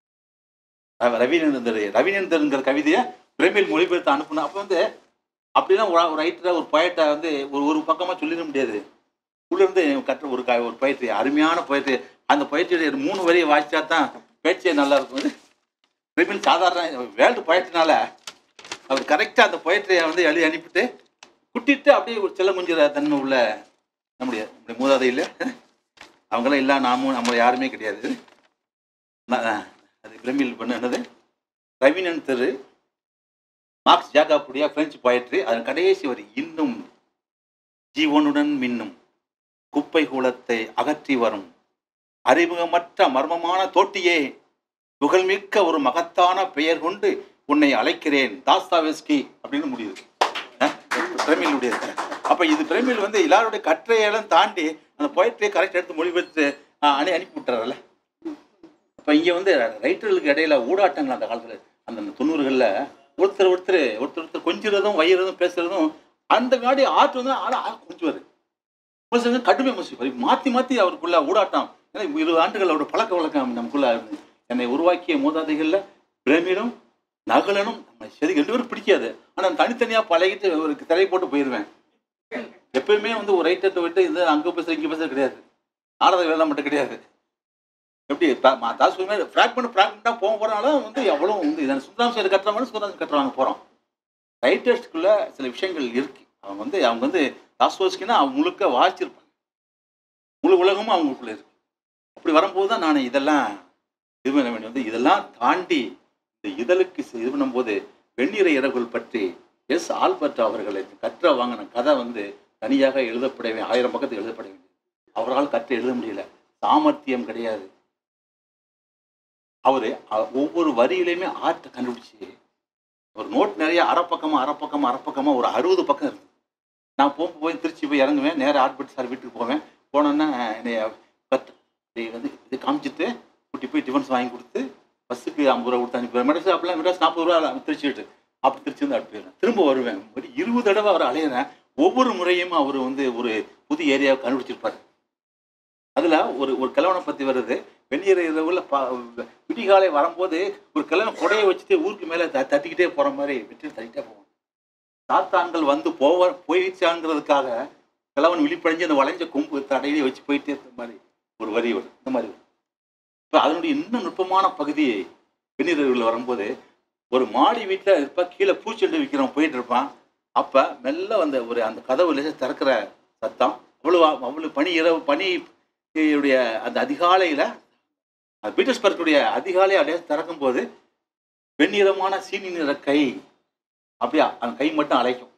ரவி- ரவிநேந்தர் ரவிநேந்தருங்கிற கவிதையை பிரேமில் மொழிபெயர்த்து அனுப்புனா அப்போ வந்து அப்படின்னா ஒரு ஒரு ரைட்டரை ஒரு poet-அ வந்து ஒரு ஒரு பக்கமாக சொல்லிட முடியாது உள்ள இருந்து கற்ற ஒரு க ஒரு poetry அருமையான poetry அந்த poetry மூணு வரியை வாசிச்சா தான் பேச்சே நல்லா இருக்கும் பிரேமில் சாதாரண வேர்ல்டு poetனால அவர் கரெக்டாக அந்த poetry-ய வந்து எழுதி அனுப்பிட்டு குட்டிட்டு அப்படியே ஒரு செல்ல முஞ்சிற தன்மை உள்ள நம்முடைய நம்முடைய மூதாதையில் அவங்களாம் இல்லை நாமும் நம்ம யாருமே கிடையாது நான் அது பிரமிழ் பண்ண என்னது ரவினன் தெரு மார்க்ஸ் ஜாகாப்புடைய பிரெஞ்சு poetry அதன் கடைசி வரி இன்னும் ஜீவனுடன் மின்னும் குப்பை கூலத்தை அகற்றி வரும் அறிமுகமற்ற மர்மமான தோட்டியே புகழ்மிக்க ஒரு மகத்தான பெயர் கொண்டு உன்னை அழைக்கிறேன் தாஸ்தாவெஸ்கி அப்படின்னு முடியுது அஹ், பிரமிழுடைய அப்ப இது பிரமிழ் வந்து எல்லாருடைய கற்றையெல்லாம் தாண்டி அந்த poetry கரெக்ட் எடுத்து மொழிபெற்று அஹ், அனு அனுப்பி விட்டுறாருல்ல அப்ப இங்க வந்து ரைட்டர்களுக்கு இடையில ஊடாட்டங்கள் அந்த காலத்துல அந்த அந்த தொண்ணூறுகள்ல ஒருத்தர் ஒருத்தர் ஒருத்தர் ஒருத்தர் கொஞ்சிறதும் வயிறதும் பேசுறதும் அந்த வினாடி ஆற்று வந்து ஆளா கொஞ்சுவாரு ஒரு சிலர் கடுமை முசிப்பார் மாத்தி மாத்தி அவருக்குள்ள ஊடாட்டம் ஏன்னா இருபது ஆண்டுகள் அவரோட பழக்க வழக்கம் நமக்குள்ள இருந்து என்னை உருவாக்கிய மூதாதைகள்ல பிரேமிலும் நகலனும் நம்ம சரி ரெண்டு பேரும் பிடிக்காது ஆனா தனித்தனியா பழகிட்டு ஒரு திரை போட்டு போயிடுவேன் எப்பயுமே வந்து ஒரு ரைட்டர்ட்ட விட்டு இது அங்க பேசுற இங்க பேசுற கிடையாது நாடக வேலை மட்டும் கிடையாது எப்படி தாசுமே ஃப்ராக்மெண்ட் ஃப்ராக்மெண்ட்டாக போக போகிறனால வந்து எவ்வளோ வந்து இதை சுந்தரம் சைடு கட்டுற மாதிரி சுந்தரம் கட்டுறாங்க போகிறோம் ரைட்டர்ஸ்க்குள்ள சில விஷயங்கள் இருக்கு அவங்க வந்து அவங்க வந்து தாஸ்வோஸ்கின்னா அவங்க முழுக்க வாசிச்சிருப்பாங்க முழு உலகமும் அவங்களுக்குள்ள இருக்கு அப்படி வரும்போது தான் நான் இதெல்லாம் இது பண்ண வேண்டிய வந்து இதெல்லாம் தாண்டி இந்த இதழுக்கு இது பண்ணும்போது வெண்ணிற இரவுகள் பற்றி எஸ் ஆல்பர்ட் அவர்களை கற்ற வாங்கின கதை வந்து தனியாக எழுதப்பட வே- ஆயிரம் பக்கத்துக்கு எழுதப்பட வேண்டியது அவரால் கற்று எழுத முடியல சாமர்த்தியம் கிடையாது அவரு அ- ஒவ்வொரு வரியிலையுமே ஆர்ட்டை கண்டுபிடிச்சு ஒரு நோட் நிறைய அரைப்பக்கமா அரைப்பக்கமா அரைப்பக்கமா ஒரு அறுபது பக்கம் இருக்கு நான் போக போய் திருச்சி போய் இறங்குவேன் நேரா ஆர்ட்பட் சார் வீட்டுக்கு போவேன் போனோன்னா என்னைய கத்து இதை வந்து இது காமிச்சிட்டு கூட்டி போய் டிஃபன்ஸ் வாங்கி கொடுத்து பஸ்ஸுக்கு ஐம்பது ரூபா கொடுத்து அனுப்பிடுவேன் மெட்ராஸ் அப்படிலாம் மெட்ராஸ் நாற்பது ரூபா திருச்சி விட்டு அப்படி திருச்சி வந்து அனுப்பி போயிடுவேன் திரும்ப வருவேன் ஒரு இருபது தடவை அவர் அலையிறேன் ஒவ்வொரு முறையும் அவர் வந்து ஒரு புது ஏரியாவை கண்டுபிடிச்சிருப்பாரு அதுல ஒரு ஒரு கிழவனை பத்தி வருது வெந்நீர் இரவுல பா விடிகாலை வரும்போது ஒரு கிழவன் கொடையை வச்சுட்டு ஊருக்கு மேல த- தட்டிக்கிட்டே போற மாதிரி வெற்றி தட்டிக்கிட்டே போவான் சாத்தான்கள் வந்து போவ போயிடுச்சாங்கிறதுக்காக கிழவன் விழிப்படைஞ்சு அந்த வளைஞ்ச கொம்பு தடையிலே வச்சு போயிட்டே இருந்த மாதிரி ஒரு வரி வரும் இந்த மாதிரி வரும் இப்போ அதனுடைய இன்னும் நுட்பமான பகுதி வெந்நீரில் வரும்போது ஒரு மாடி வீட்டில் இருப்பா கீழே பூச்செண்டு விற்கிறவன் போயிட்டு இருப்பான் அப்போ மெல்ல வந்த ஒரு அந்த கதவு லேசா திறக்கிற சத்தம் அவ்வளோ அவ்வளோ பனி இரவு பனி உடைய அந்த அதிகாலையில் பீட்டர்ஸ்பர்க்குடைய அதிகாலை அப்படியே திறக்கும் போது வெண்ணிறமான சீனி நிற கை அப்படியே அந்த கை மட்டும் அழைக்கும்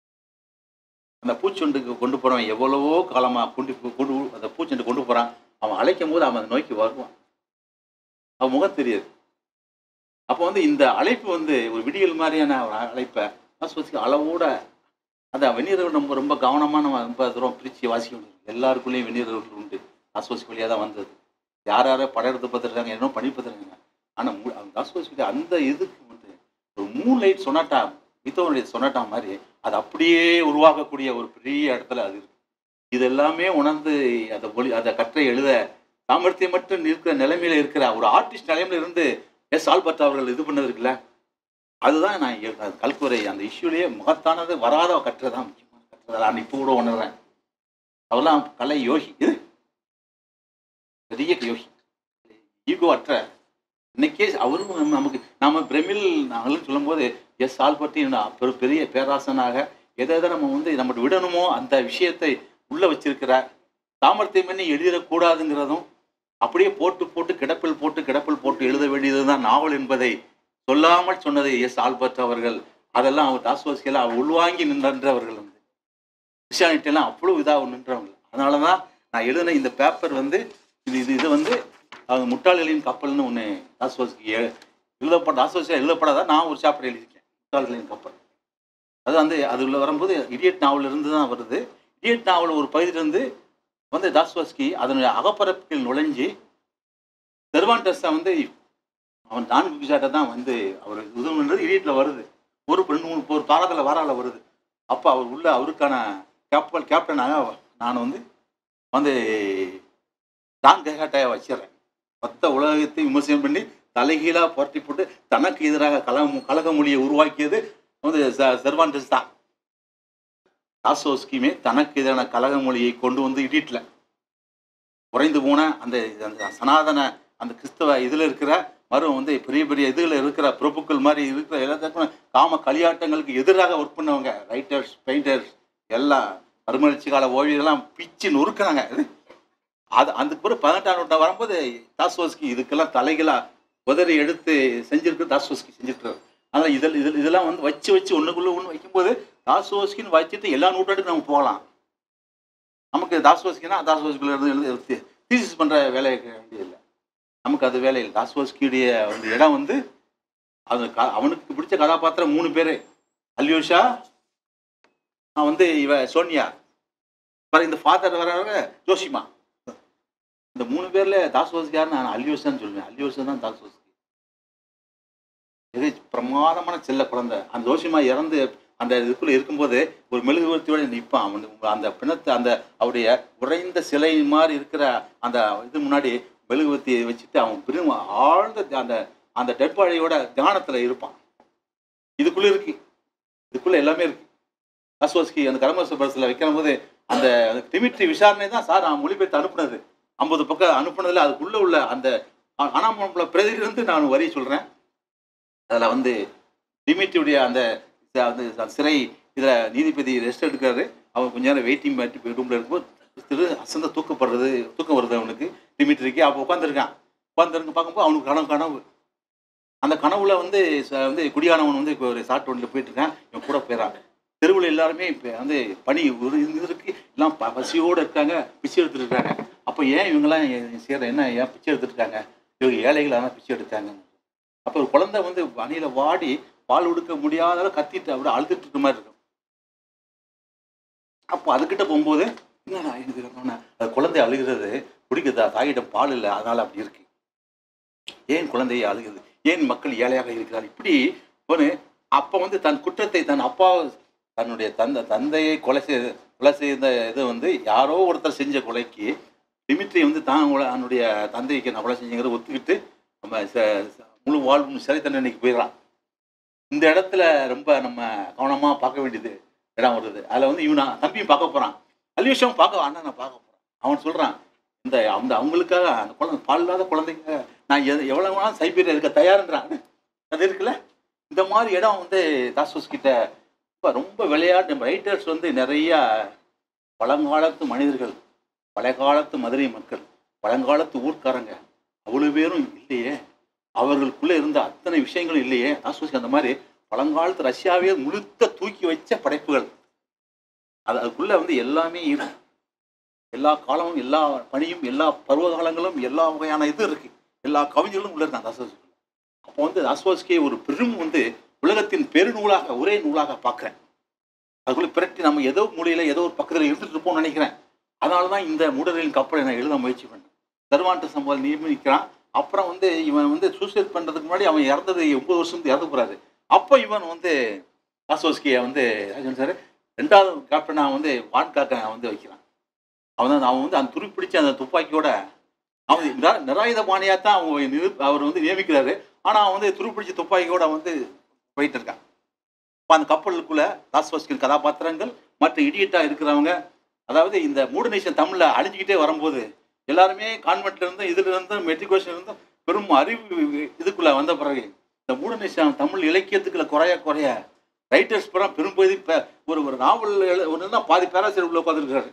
அந்த பூச்செண்டுக்கு கொண்டு போறவன் எவ்வளவோ காலமா கொண்டு போ- கொண்டு அந்த பூச்செண்டு கொண்டு போறான் அவன் அழைக்கும் போது அவன் அதை நோக்கி வருவான் அவன் முகம் தெரியாது அப்போ வந்து இந்த அழைப்பு வந்து ஒரு விடியல் மாதிரியான ஒரு அழைப்பை ஆஸ்வசிக்க அளவோட அந்த வெந்நீரர்கள் நம்ம ரொம்ப கவனமாக நம்ம ரொம்ப தூரம் பிரித்து வாசிக்க முடியும் எல்லாருக்குள்ளேயும் வெந்நீரர்கள் உண்டு ஆஸ்வசி வழியாக தான் வந்தது யார் யாரோ படம் எடுத்து பார்த்துருக்காங்க என்ன பண்ணி பார்த்துருக்காங்க ஆனால் அந்த ஆஸ்வசி அந்த இதுக்கு வந்து ஒரு மூணு லைட் சொன்னாட்டா மித்தவனுடைய சொன்னாட்டா மாதிரி அது அப்படியே உருவாக்கக்கூடிய ஒரு பெரிய இடத்துல அது இருக்கு இது எல்லாமே உணர்ந்து அதை மொழி அதை கற்றை எழுத சாமர்த்தியம் மட்டும் இருக்கிற நிலைமையில இருக்கிற ஒரு ஆர்டிஸ்ட் நிலைமையில இருந்து எஸ் ஆல்பர்ட் அவர்கள் இது பண்ணது இருக்குல்ல அதுதான் நான் எ- அது கல்குறை அந்த இஷ்யூலேயே மகத்தானது வராத கற்றை தான் முக்கியமான கற்றை நான் இப்போ கூட உணர்றேன் அவெல்லாம் கலை யோகி இது பெரிய யோகி ஈகோ அற்ற இன்னைக்கே அவரும் நம்ம- நமக்கு நாம பிரமிழ் நாங்களும் சொல்லும்போது எஸ் ஆல்பர்ட்டின் பெரு பெரிய பேராசனாக எதை எதை நம்ம வந்து நம்ம விடணுமோ அந்த விஷயத்தை உள்ள வச்சிருக்கிறார் சாமர்த்தியம் பண்ணி எழுதிடக்கூடாதுங்கிறதும் அப்படியே போட்டு போட்டு கிடப்பில் போட்டு கிடப்பில் போட்டு எழுத வேண்டியதுதான் நாவல் என்பதை சொல்லாமல் சொன்னது எஸ் ஆல்பர்ட் அவர்கள் அதெல்லாம் அவர் டாஸ்வாஸ்கியெல்லாம் அவர் உள்வாங்கி நின்றவர்கள் வந்து கிறிஸ்டியானிட்டியெல்லாம் அவ்வளோ இதாக நின்றவங்க அதனால தான் நான் எழுதின இந்த பேப்பர் வந்து இது இது இது வந்து அவங்க முட்டாள்களின் கப்பல்னு ஒன்று டாஸ்வாஸ்கி எ- எழுதப்பட டாஸ்வாஸ்கியா எழுதப்படாத நான் ஒரு சாப்டர் எழுதியிருக்கேன் முட்டாள்களின் கப்பல் அது வந்து அது உள்ள வரும்போது இடியட் நாவல் இருந்து தான் வருது இடியட் நாவல் ஒரு பகுதியிலிருந்து வந்து டாஸ்வாஸ்கி அதனுடைய அகப்பரப்பில் நுழைஞ்சு செர்வான்டஸை வந்து அவன் நான் குபிசாட்டை தான் வந்து அவர் இது பண்ணுறது இடியட்டில் வருது ஒரு ரெண்டு மூணு ஒரு பாலத்தில் வாரால வருது அப்போ அவர் உள்ள அவருக்கான கேப்டன் கேப்டனாக நான் வந்து வந்து டான் கேகாட்டையை வச்சிடுறேன் மொத்த உலகத்தை விமர்சனம் பண்ணி தலைகீழாக புரட்டி போட்டு தனக்கு எதிராக கலக கலக மொழியை உருவாக்கியது வந்து செ- செர்வான்டஸ் தான் டாசோஸ்கியுமே தனக்கு எதிரான கலக மொழியை கொண்டு வந்து இடிட்டில் குறைந்து போன அந்த அந்த சனாதன அந்த கிறிஸ்தவ இதில் இருக்கிற மறும் வந்து பெரிய பெரிய இதில் இருக்கிற பிரபுக்கள் மாதிரி இருக்கிற எல்லாத்துக்கும் காம களியாட்டங்களுக்கு எதிராக ஒர்க் பண்ணவங்க ரைட்டர்ஸ் பெயிண்டர்ஸ் எல்லாம் மறுமலர்ச்சி கால ஓவியர்கள்லாம் பிச்சு நொறுக்குனாங்க அது அதுக்கு பிறகு பதினெட்டாம் நூற்றாண்டு வரும்போது டாஸ்வோஸ்கி இதுக்கெல்லாம் தலைகளா உதறி எடுத்து செஞ்சிருக்கு டாஸ்வோஸ்கி செஞ்சிருக்காரு அதனால் இதில் இதில் இதெல்லாம் வந்து வச்சு வச்சு ஒன்றுக்குள்ளே ஒன்று வைக்கும்போது தாஸ்வோஸ்கின்னு வச்சுட்டு எல்லா நூற்றாண்டுக்கும் நம்ம போகலாம் நமக்கு தாஸ்வோஸ்கினா தாஸ்வோஸ்கில இருந்து எழுதி தீசிஸ் பண்ணுற வேலை வேண்டியதில்லை நமக்கு அது வேலை இல்லை தாஸ்வோஸ்கியுடைய வந்து இடம் வந்து அது க- அவனுக்கு பிடிச்ச கதாபாத்திரம் மூணு பேர் அல்யூஷா நான் வந்து இவ சோனியா அப்புறம் இந்த ஃபாதர் வர ஜோஷிமா இந்த மூணு பேர்ல தாஸ்வோஸ்கியார் நான் அல்யூஷான்னு சொல்லுவேன் அல்யூஷன் தான் தாஸ்வோஸ்கி இது பிரமாதமான செல்ல குழந்தை அந்த ஜோஷிமா இறந்து அந்த இதுக்குள்ள இருக்கும்போது ஒரு மெழுகுவர்த்தியோட நிற்பான் அவன் அந்த பிணத்தை அந்த அவருடைய உறைந்த சிலை மாதிரி இருக்கிற அந்த இது முன்னாடி மெழுகுவர்த்தியை வச்சுட்டு அவன் பெரும் ஆழ்ந்த தி- அந்த அந்த டெட் பாடியோட தியானத்துல இருப்பான் இதுக்குள்ள இருக்கு இதுக்குள்ள எல்லாமே இருக்கு அஸ்வஸ்கி அந்த கரமச பரிசில் வைக்கிற போது அந்த டிமிட்ரி விசாரணை தான் சார் நான் மொழிபெயர்த்து அனுப்புனது ஐம்பது பக்கம் அனுப்புனதுல அதுக்குள்ள உள்ள அந்த அனாமல பிரதியிலிருந்து நான் வரி சொல்றேன் அதில் வந்து டிமிட்ரியுடைய அந்த ச- அந்த சிறை இதில் நீதிபதி ரெஸ்ட் எடுக்கிறாரு அவன் கொஞ்ச நேரம் வெயிட்டிங் பண்ணி ரூமில் இருக்கும்போது திரு அசந்த தூக்கப்படுறது தூக்கம் வருது அவனுக்கு டிமிட்ரிக்கு அப்போ உட்காந்துருக்கான் உட்காந்துருக்கு பார்க்கும்போது அவனுக்கு கனவு கனவு அந்த கனவுல வந்து ச- வந்து குடியானவன் வந்து இப்போ ஒரு சாட்டு வண்டியில் போயிட்டு இருக்கான் இவன் கூட போயிடறான் தெருவில் எல்லாருமே இப்போ வந்து பனி ஒரு இருந்திருக்கு எல்லாம் ப- பசியோடு இருக்காங்க பிச்சை எடுத்துட்டு இருக்காங்க அப்போ ஏன் இவங்கெல்லாம் செய்கிற என்ன ஏன் பிச்சை எடுத்துட்டு இருக்காங்க இவங்க ஏழைகள் ஆனால் பிச்சை எடுத்தாங்க அப்போ ஒரு குழந்தை வந்து பனியில் வாடி பால் கொடுக்க முடியாத அளவு கத்திட்டு அப்படி அழுதுட்டு இருக்க மாதிரி இருக்கும் அப்போ அதுக்கிட்ட போகும்போது என்னடா இது என்னன்னா, அது குழந்தை அழுகிறது குடிக்குதா தாயிடம் பால் இல்லை அதனால அப்படி இருக்கு ஏன் குழந்தையை அழுகுது ஏன் மக்கள் ஏழையாக இருக்கிறார் இப்படி ஒரு அப்போ வந்து தன் குற்றத்தை தன் அப்பா தன்னுடைய தந்தை தந்தையை கொலை செய்த கொலை செய்த இது வந்து யாரோ ஒருத்தர் செஞ்ச கொலைக்கு டிமிட்ரி வந்து தான் கொலை- தன்னுடைய தந்தைக்கு நான் கொலை செஞ்சுங்கிறத ஒத்துக்கிட்டு நம்ம ச- ச- முழு வாழ்வு சிறை தண்டனைக்கு போயிடறான் இந்த இடத்துல ரொம்ப நம்ம கவனமாக பார்க்க வேண்டியது இடம் வருது அதில் வந்து இவனா தம்பியும் பார்க்க போகிறான் அல்விஷம் பார்க்க அண்ணன் நான் பார்க்க போகிறான் அவன் சொல்கிறான் இந்த அந்த அவங்களுக்காக அந்த குழந்தை பால் இல்லாத குழந்தைங்க நான் எது எவ்வளோ வேணாலும் சைபீரியா இருக்க தயாருன்றான் அது இருக்குல்ல இந்த மாதிரி இடம் வந்து தாசோஸ் கிட்ட ரொம்ப ரொம்ப விளையாட்டு ரைட்டர்ஸ் வந்து நிறைய பழங்காலத்து மனிதர்கள் பழைய மதுரை மக்கள் பழங்காலத்து ஊர்க்காரங்க அவ்வளோ பேரும் இல்லையே அவர்களுக்குள்ளே இருந்த அத்தனை விஷயங்களும் இல்லையே தாசோஸ்கி அந்த மாதிரி பழங்காலத்து ரஷ்யாவே முழுத்த தூக்கி வச்ச படைப்புகள் அது அதுக்குள்ள வந்து எல்லாமே இருக்கு எல்லா காலமும் எல்லா பணியும் எல்லா பருவ காலங்களும் எல்லா வகையான இது இருக்கு எல்லா கவிஞர்களும் உள்ள இருந்தாங்க தாசோஸ்கி அப்போ வந்து தாஸ்வாஸ்கியை ஒரு பெரும் வந்து உலகத்தின் பெருநூலாக ஒரே நூலாக பார்க்குறேன் அதுக்குள்ள பிரட்டி நம்ம ஏதோ மூலையில ஏதோ ஒரு பக்கத்தில் இருந்துட்டு இருப்போம்னு நினைக்கிறேன் அதனால தான் இந்த மூடரின் கப்பலை நான் எழுத முயற்சி பண்ணேன் சர்வான்ட்ட சம்பவம் நியமிக்கிறான் அப்புறம் வந்து இவன் வந்து சூசைட் பண்ணுறதுக்கு முன்னாடி அவன் இறந்தது ஒன்பது வருஷம் இறந்து போறாரு அப்போ இவன் வந்து தாஸ்வாஸ்கியை வந்து ராஜன் சார் ரெண்டாவது கேப்டனாக வந்து வான் காக்க வந்து வைக்கிறான் அவன் தான் அவன் வந்து அந்த துருப்பிடிச்ச அந்த துப்பாக்கியோட அவன் நிரா- நிராயுத பாணியாக தான் அவன் நிரு அவர் வந்து நியமிக்கிறாரு ஆனால் அவன் வந்து துருப்பிடிச்ச துப்பாக்கியோட வந்து போயிட்டு இருக்கான் இப்போ அந்த கப்பலுக்குள்ள தாஸ்வாஸ்கின் கதாபாத்திரங்கள் மற்ற இடியட்டா இருக்கிறவங்க அதாவது இந்த மூடு நேஷன் தமிழில் அழிஞ்சிக்கிட்டே வரும்போது எல்லாருமே கான்வென்ட்ல இருந்து இதுல இருந்து மெட்ரிகுலேஷன் இருந்து பெரும் அறிவு இதுக்குள்ள வந்த பிறகு இந்த மூடு நேஷன் தமிழ் இலக்கியத்துக்குள்ள குறைய குறைய ரைட்டர்ஸ் படம் பெரும்பகுதி ப- ஒரு ஒரு நாவல் எழு- ஒன்று தான் பாதி பேராசிரியர் உள்ள உட்காந்துருக்காரு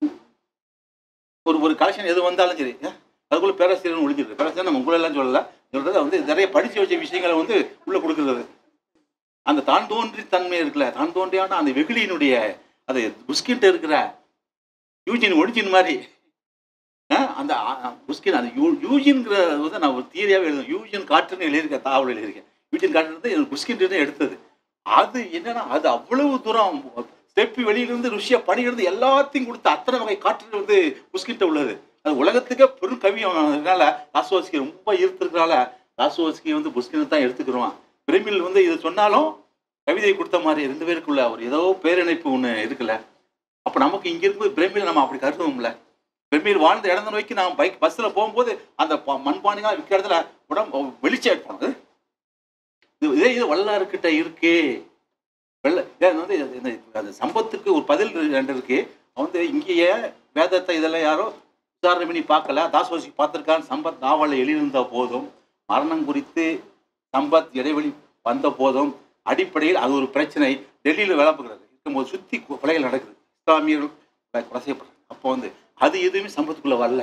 ஒரு ஒரு கலெக்ஷன் எது வந்தாலும் சரி ஏன்? அதுக்குள்ள பேராசிரியர் ஒழிஞ்சிருக்கு பேராசிரியர் நம்ம உங்களெல்லாம் சொல்லல சொல்றது வந்து நிறைய படிச்சு வச்ச விஷயங்களை வந்து உள்ள கொடுக்குறது அந்த தான் தோன்றி தன்மை இருக்குல்ல தான் தோன்றியான அந்த வெகுளியினுடைய அது புஸ்கிட்ட இருக்கிற யூஜின் ஒடிஜின் மாதிரி ஆ, அந்த ஆ, ஆ, புஸ்கின் அந்த யூ யூஜின்ங்கிற வந்து நான் ஒரு தியரியாவே எழுதுவேன் யூஜின் காற்றுன்னு எழுதியிருக்கேன் தாவல் எழுதியிருக்கேன் யூஜின் காற்றுன்றது எனக்கு புஸ்கின் எடுத்தது அது என்னன்னா அது அவ்வளவு தூரம் ஸ்டெப்பி வெளியிலிருந்து ருஷ்யா பணியிலிருந்து எல்லாத்தையும் கொடுத்து அத்தனை வகை காற்று வந்து புஸ்கிட்ட உள்ளது அது உலகத்துக்கே பெரும் கவியம் அதனால ராசோஸ்கி ரொம்ப ஈர்த்திருக்கனால ராசோஸ்கி வந்து புஸ்கின் தான் எடுத்துக்கிறோம் பிரமில் வந்து இது சொன்னாலும் கவிதை கொடுத்த மாதிரி ரெண்டு பேருக்குள்ள ஒரு ஏதோ பேரிணைப்பு ஒன்று இருக்குல்ல அப்போ நமக்கு இங்க இருக்கும்போது பிரமில் நம்ம அப்படி கருதுவோம்ல பிரமில் வாழ்ந்த இடந்த நோக்கி நான் பைக் பஸ்ஸில் போகும்போது அந்த ப- மண்பானைகள் விற்கிற இடத்துல உடம்பு வெளிச்சம் எடுப்போம் இது இதே இது வல்லாறுக்கிட்ட இருக்கு வெள்ள ஏன் வந்து இது- இந்த அந்த சம்பத்துக்கு ஒரு பதில் ரெண்டு இருக்கு அவன் வந்து இங்கேயே வேதத்தை இதெல்லாம் யாரோ விசாரணை பண்ணி பார்க்கல தாசோசி பார்த்துருக்கான் சம்பத் நாவலில் எழுதியிருந்த போதும் மரணம் குறித்து சம்பத் இடைவெளி வந்த போதும் அடிப்படையில் அது ஒரு பிரச்சனை டெல்லியில் விளப்புகிறது இருக்கும்போது சுற்றி கொலைகள் நடக்குது இஸ்லாமியர்கள் கொலை கொலை செய்யப்படுறாங்க அப்போ வந்து அது எதுவுமே சம்பத்துக்குள்ள வரல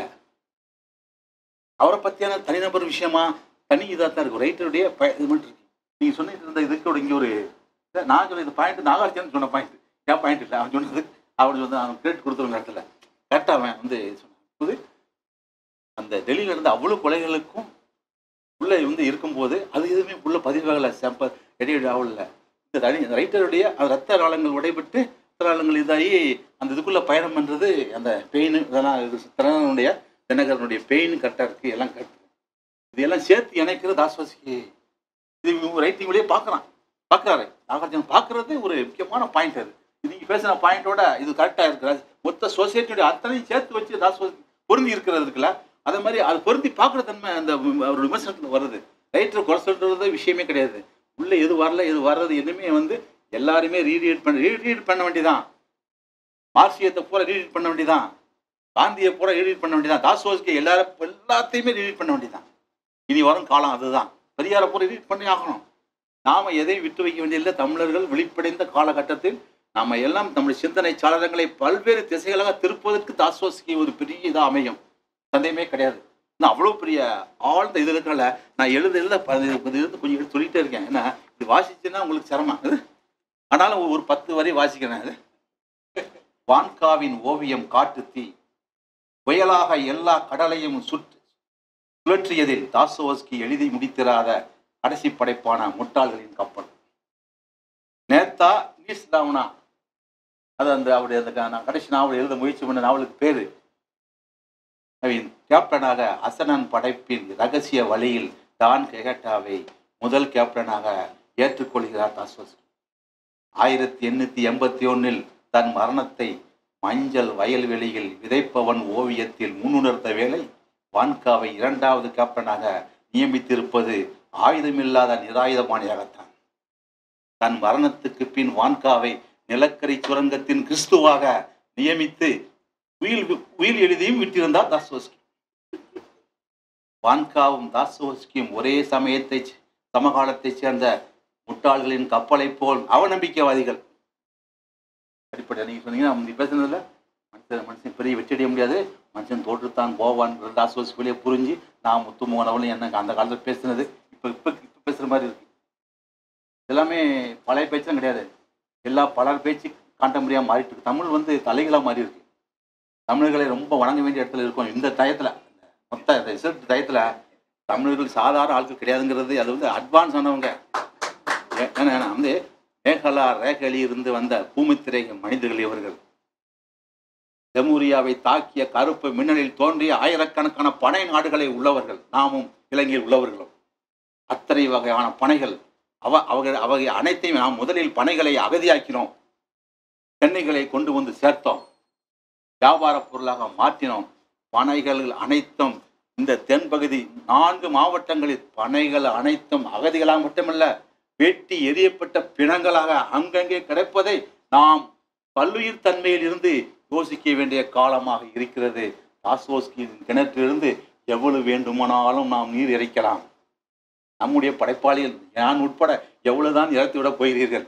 அவரை பற்றியான தனிநபர் விஷயமா தனி இதாக தான் இருக்கும் ரைட்டருடைய ப இது மட்டும் இருக்கு நீங்கள் சொன்னிட்டு இருந்த இதுக்கு இங்கே ஒரு இல்ல, நான் சொன்ன இது பாயிண்ட் நாகார்ஜுனன் சொன்ன பாயிண்ட் ஏன் பாயிண்ட் இல்லை அவன் சொன்னது அவன் வந்து அவன் கிரெடிட் கொடுத்துருங்க இடத்துல கரெக்டாக அவன் வந்து சொன்னான் போது அந்த டெல்லியில் இருந்த அவ்வளோ கொலைகளுக்கும் உள்ள வந்து இருக்கும்போது அது எதுவுமே உள்ள பதிவாகலை செம்ப எடையடி ஆகல இந்த தனி ரைட்டருடைய அந்த ரத்த நாளங்கள் உடைபட்டு ரத்த நாளங்கள் இதாகி அந்த இதுக்குள்ள பயணம் பண்ணுறது அந்த பெயின் இதெல்லாம் இது திறனுடைய தினகரனுடைய பெயின் கரெக்டாக இருக்குது எல்லாம் கரெக்ட் இதெல்லாம் சேர்த்து இணைக்கிறது தாஸ்வாசிக்கு இது ரைட்டிங் வழியே பார்க்குறான் பார்க்குறாரு நாகார்ஜுனன் பார்க்குறது ஒரு முக்கியமான பாயிண்ட் அது இது நீங்கள் பேசின பாயிண்டோட இது கரெக்டாக இருக்கிறது மொத்த சொசைட்டியோட அத்தனையும் சேர்த்து வச்சு தாஸ்வாசி பொருந்தி இருக்கிறது இருக்குல்ல அதே மாதிரி அது பொருந்தி பார்க்குற தன்மை அந்த ஒரு விமர்சனத்தில் வருது ரைட்டர் குறை சொல்றது விஷயமே கிடையாது உள்ள எது வரல எது வர்றது எதுவுமே வந்து எல்லாருமே ரீரீட் பண்ண ரீரீட் பண்ண வேண்டியதான் மார்க்சியத்தை பூரா ரீரீட் பண்ண வேண்டியதான் காந்தியை பூரா ரீரீட் பண்ண வேண்டியதான் தாஸ்வாஸ்கி எல்லாரும் எல்லாத்தையுமே ரீரீட் பண்ண வேண்டியதான் இனி வரும் காலம் அதுதான் பெரியாரை பூரா ரீட் பண்ணி ஆகணும் நாம எதையும் விட்டு வைக்க வேண்டியதில்லை தமிழர்கள் விழிப்படைந்த காலகட்டத்தில் நாம எல்லாம் நம்முடைய சிந்தனை சாளரங்களை பல்வேறு திசைகளாக திருப்பதற்கு தாஸ்வாஸ்கி ஒரு பெரிய இதாக அமையும் சந்தேகமே கிடையாது நான் அவ்வளோ பெரிய ஆழ்ந்த இது இருக்கனால நான் எழுத எழுத ப- இது இது இருந்து கொஞ்சம் எடுத்து சொல்லிட்டே இருக்கேன் ஏன்னா இது வாசிச்சுன்னா உங்களுக்கு சிரமம் இது ஆனாலும் ஒரு பத்து வரை வாசிக்கிறேன் இது வான்காவின் ஓவியம் காட்டு தீ புயலாக எல்லா கடலையும் சுற்று சுழற்றியதில் தாசோவஸ்கி எழுதி முடித்திராத கடைசி படைப்பான முட்டாள்களின் கப்பல் நேத்தா நீஸ் டாவுனா அது அந்த அவருடைய அந்த க- நான் கடைசி நாவல் எழுத முயற்சி பண்ண நாவலுக்கு பேரு அவன் கேப்டனாக அசனன் படைப்பின் ரகசிய வழியில் டான் கெகட்டாவை முதல் கேப்டனாக ஏற்றுக்கொள்கிறார் தாஸ்வஸ்கி ஆயிரத்தி எண்ணூத்தி எண்பத்தி ஒன்னில் தன் மரணத்தை மஞ்சள் வயல்வெளியில் விதைப்பவன் ஓவியத்தில் முன்னுணர்த்த வேளை வான்காவை இரண்டாவது கேப்டனாக நியமித்திருப்பது ஆயுதமில்லாத நிராயுதபாணியாகத்தான் தன் மரணத்துக்கு பின் வான்காவை நிலக்கரி சுரங்கத்தின் கிறிஸ்துவாக நியமித்து உயில் உயில் எழுதியும் விட்டிருந்தார் தாஸ்வோஸ்கி வான்காவும் தாஸ்வோஸ்கியும் ஒரே சமயத்தை சமகாலத்தைச் சேர்ந்த முட்டாள்களின் கப்பலைப் போல் அவநம்பிக்கைவாதிகள் அடிப்படை நீங்க சொன்னீங்கன்னா நீ பேசுனதுல மனுஷன் மனுஷன் பெரிய வெற்றி அடைய முடியாது மனுஷன் தோற்றுத்தான் போவான் தாஸ்வோஸ்கி வெளியே புரிஞ்சு நான் முத்துமோகன் அவளும் என்ன அந்த காலத்தில் பேசுனது இப்போ இப்போ இப்போ பேசுகிற மாதிரி இருக்கு எல்லாமே பழைய பேச்செல்லாம் கிடையாது எல்லா பலர் பேச்சு காண்டம்பரியாக மாறிட்டு இருக்கு தமிழ் வந்து தலைகளாக மாறி இருக்கு தமிழர்களை ரொம்ப வணங்க வேண்டிய இடத்துல இருக்கும் இந்த டயத்தில் மொத்த இந்த ரிசல்ட் டயத்தில் தமிழர்கள் சாதாரண ஆட்கள் கிடையாதுங்கிறது அது வந்து அட்வான்ஸ் ஆனவங்க ஏ- ஏன்னா ஏன்னா வந்து மேகலா ரேகலி இருந்து வந்த பூமித்திரை மனிதர்கள் இவர்கள் ஜமூரியாவை தாக்கிய கருப்பு மின்னலில் தோன்றிய ஆயிரக்கணக்கான பனை நாடுகளை உள்ளவர்கள் நாமும் இலங்கையில் உள்ளவர்களும் அத்தனை வகையான பனைகள் அவ அவர்கள் அவை அனைத்தையும் நாம் முதலில் பனைகளை அகதியாக்கினோம் தென்னைகளை கொண்டு வந்து சேர்த்தோம் வியாபார பொருளாக மாற்றினோம் பனைகள் அனைத்தும் இந்த தென்பகுதி நான்கு மாவட்டங்களில் பனைகள் அனைத்தும் அகதிகளாக மட்டுமல்ல வெட்டி எரியப்பட்ட பிணங்களாக அங்கங்கே கிடைப்பதை நாம் பல்லுயிர் தன்மையில் இருந்து யோசிக்க வேண்டிய காலமாக இருக்கிறது தாஸ்வோஸ்கியின் கிணற்றிலிருந்து எவ்வளவு வேண்டுமானாலும் நாம் நீர் இறைக்கலாம் நம்முடைய படைப்பாளிகள் நான் உட்பட எவ்வளவுதான் இறத்து விட போகிறீர்கள்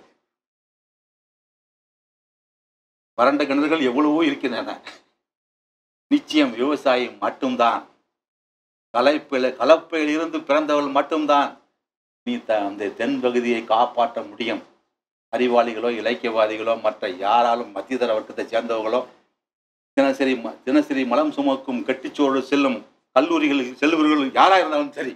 வறண்ட கிணறுகள் எவ்வளவோ இருக்கின்றன நிச்சயம் விவசாயி மட்டும்தான் கலைப்பில் கலப்பையில் இருந்து பிறந்தவள் மட்டும்தான் நீ த அந்த தென் பகுதியை காப்பாற்ற முடியும் அறிவாளிகளோ இலக்கியவாதிகளோ மற்ற யாராலும் மத்தியதர வர்க்கத்தை சேர்ந்தவர்களோ தினசரி ம- தினசரி மலம் சுமக்கும் கெட்டிச்சோறு செல்லும் கல்லூரிகளுக்கு செல்பவர்கள் யாராக இருந்தாலும் சரி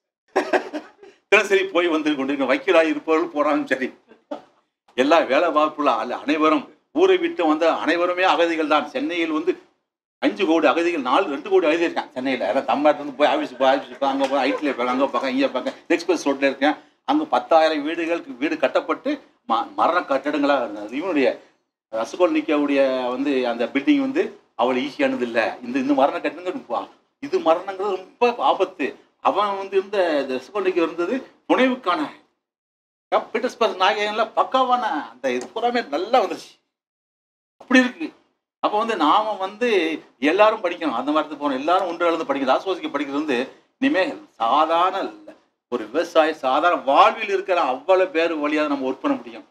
தினசரி போய் வந்து கொண்டிருக்க வக்கீலாக இருப்பவர்கள் போனாலும் சரி எல்லா வேலை வாய்ப்புள்ள அல்ல அனைவரும் ஊரை விட்டு வந்த அனைவருமே அகதிகள் தான் சென்னையில் வந்து அஞ்சு கோடி அகதிகள் நாலு ரெண்டு கோடி அகதி இருக்கான் சென்னையில் எல்லாம் தமிழ்நாட்டில் போய் ஆஃபீஸ் போய் ஆஃபீஸ் போய் அங்கே போய் ஐடியில் இருப்பாங்க அங்கே பார்க்க இங்கே பார்க்க எக்ஸ்பிரஸ் ரோட்டில் இருக்கேன் அங்கே பத்தாயிரம் வீடுகளுக்கு வீடு கட்டப்பட்டு ம மரண கட்டடங்களாக இருந்தது இவனுடைய ரசகோல்னிக்காவுடைய வந்து அந்த பில்டிங் வந்து அவ்வளோ ஈஸியானது இல்லை இந்த இந்த மரண கட்டடங்கள் பா- இது மரணங்கிறது ரொம்ப ஆபத்து அவன் வந்து இருந்த ரசகோல்னிக்கா இருந்தது புனைவுக்கான பீட்டர்ஸ்பர்க் நாயகன்ல பக்காவான அந்த இது பூராமே நல்லா வந்துருச்சு அப்படி இருக்கு அப்போ வந்து நாம வந்து எல்லாரும் படிக்கணும் அந்த மாதிரி போகணும் எல்லாரும் ஒன்று எழுந்து படிக்கணும் ஆசுவாசிக்க படிக்கிறது வந்து இனிமே சாதாரண இல்ல. ஒரு விவசாயி சாதாரண வாழ்வில் இருக்கிற அவ்வளவு பேர் வழியாக நம்ம ஒர்க் பண்ண முடியும்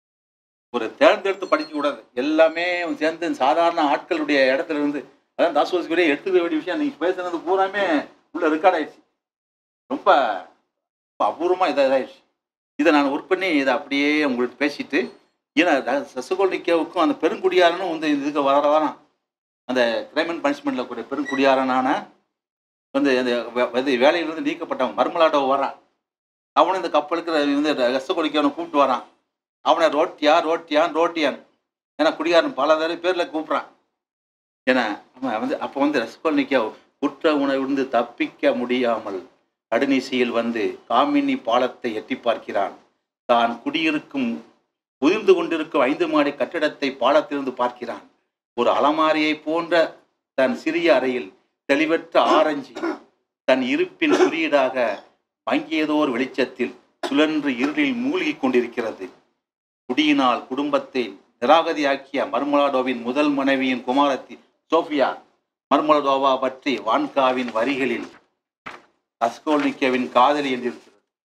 ஒரு தேர்ந்தெடுத்து படிக்க கூடாது எல்லாமே சேர்ந்து சாதாரண ஆட்களுடைய இடத்துல இருந்து அதான் தாசுவாசிக்குரிய எடுத்துக்க வேண்டிய விஷயம் நீங்க பேசுனது பூராமே உள்ள ரெக்கார்ட் ஆயிடுச்சு ரொம்ப ரொம்ப அபூர்வமா இதாக இதாயிடுச்சு இதை நான் ஒர்க் பண்ணி இதை அப்படியே உங்களுக்கு பேசிட்டு ஏன்னா சசுகோல்டிக்காவுக்கும் அந்த பெருங்குடியாரனும் வந்து இதுக்கு வர வரான் அந்த கிரைம் அண்ட் பனிஷ்மெண்ட்டில் கூடிய பெருங்குடியாரனான வந்து அந்த வே- இது வேலையிலிருந்து நீக்கப்பட்டவன் மர்மலாட்டோ வரான் அவனும் இந்த கப்பலுக்கு வந்து ரசகோலிக்கவனை கூப்பிட்டு வரான் அவனை ரோட்டியா ரோட்டியான் ரோட்டியான் ஏன்னா குடிகாரன் பல தடவை பேரில் கூப்பிட்றான் ஏன்னா அவன் வந்து அப்போ வந்து ரசகோல்னிக்கா குற்ற உணவிலிருந்து தப்பிக்க முடியாமல் கடுநிசையில் வந்து காமினி பாலத்தை எட்டி பார்க்கிறான் தான் குடியிருக்கும் உதிர்ந்து கொண்டிருக்கும் ஐந்து மாடி கட்டிடத்தை பாலத்திலிருந்து பார்க்கிறான் ஒரு அலமாரியை போன்ற தன் சிறிய அறையில் தெளிவற்ற ஆரஞ்சு தன் இருப்பின் குறியீடாக மங்கியதோர் வெளிச்சத்தில் சுழன்று இருளில் மூழ்கிக் கொண்டிருக்கிறது குடியினால் குடும்பத்தை நிராகதியாக்கிய மர்மலாடோவின் முதல் மனைவியின் குமாரத்தி சோஃபியா மர்மலடோவா பற்றி வான்காவின் வரிகளில் ரஸ்கோல்னிக்கவின் காதலி என்றிருக்கிறது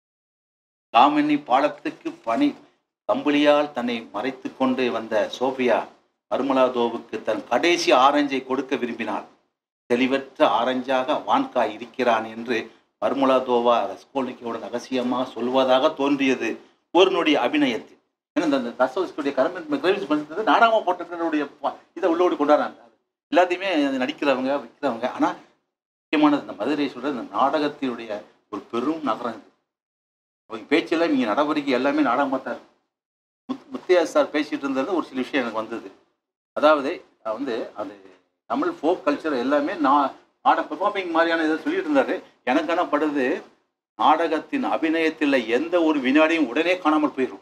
காமினி பாலத்துக்கு பனி கம்பளியால் தன்னை மறைத்து கொண்டு வந்த சோபியா மர்மலாதோவுக்கு தன் கடைசி ஆரஞ்சை கொடுக்க விரும்பினாள் தெளிவற்ற ஆரஞ்சாக வான்கா இருக்கிறான் என்று மர்மலாதோவா ரஸ்கோல்னிக்கவுடன் ரகசியமாக சொல்வதாக தோன்றியது ஒரு நொடி அபிநயத்தில் ஏன்னா இந்த- இந்த தசோஸ்குடைய கரமெண்ட் கிரேவிஸ் பண்ணுறது நாடகமாக போட்டிருக்கிறவருடைய ப- இதை உள்ளோடு கொண்டாடுறாங்க எல்லாத்தையுமே அது நடிக்கிறவங்க விற்கிறவங்க ஆனால் முக்கியமானது இந்த மதுரை சொல்ற இந்த நாடகத்தினுடைய ஒரு பெரும் நகரம் இது அவங்க பேச்செல்லாம் இங்கே நடவடிக்கை எல்லாமே நாடகமாக தான் இருக்கும் முத் முத்தையா சார் பேசிட்டு இருந்தது ஒரு சில விஷயம் எனக்கு வந்தது அதாவது நான் வந்து அது தமிழ் ஃபோக் கல்ச்சர் எல்லாமே நான் நாடக பெர்ஃபார்மிங் மாதிரியான இதை சொல்லிட்டு இருந்தாரு எனக்கு என்ன படுது நாடகத்தின் அபிநயத்தில் எந்த ஒரு வினாடியும் உடனே காணாமல் போயிடும்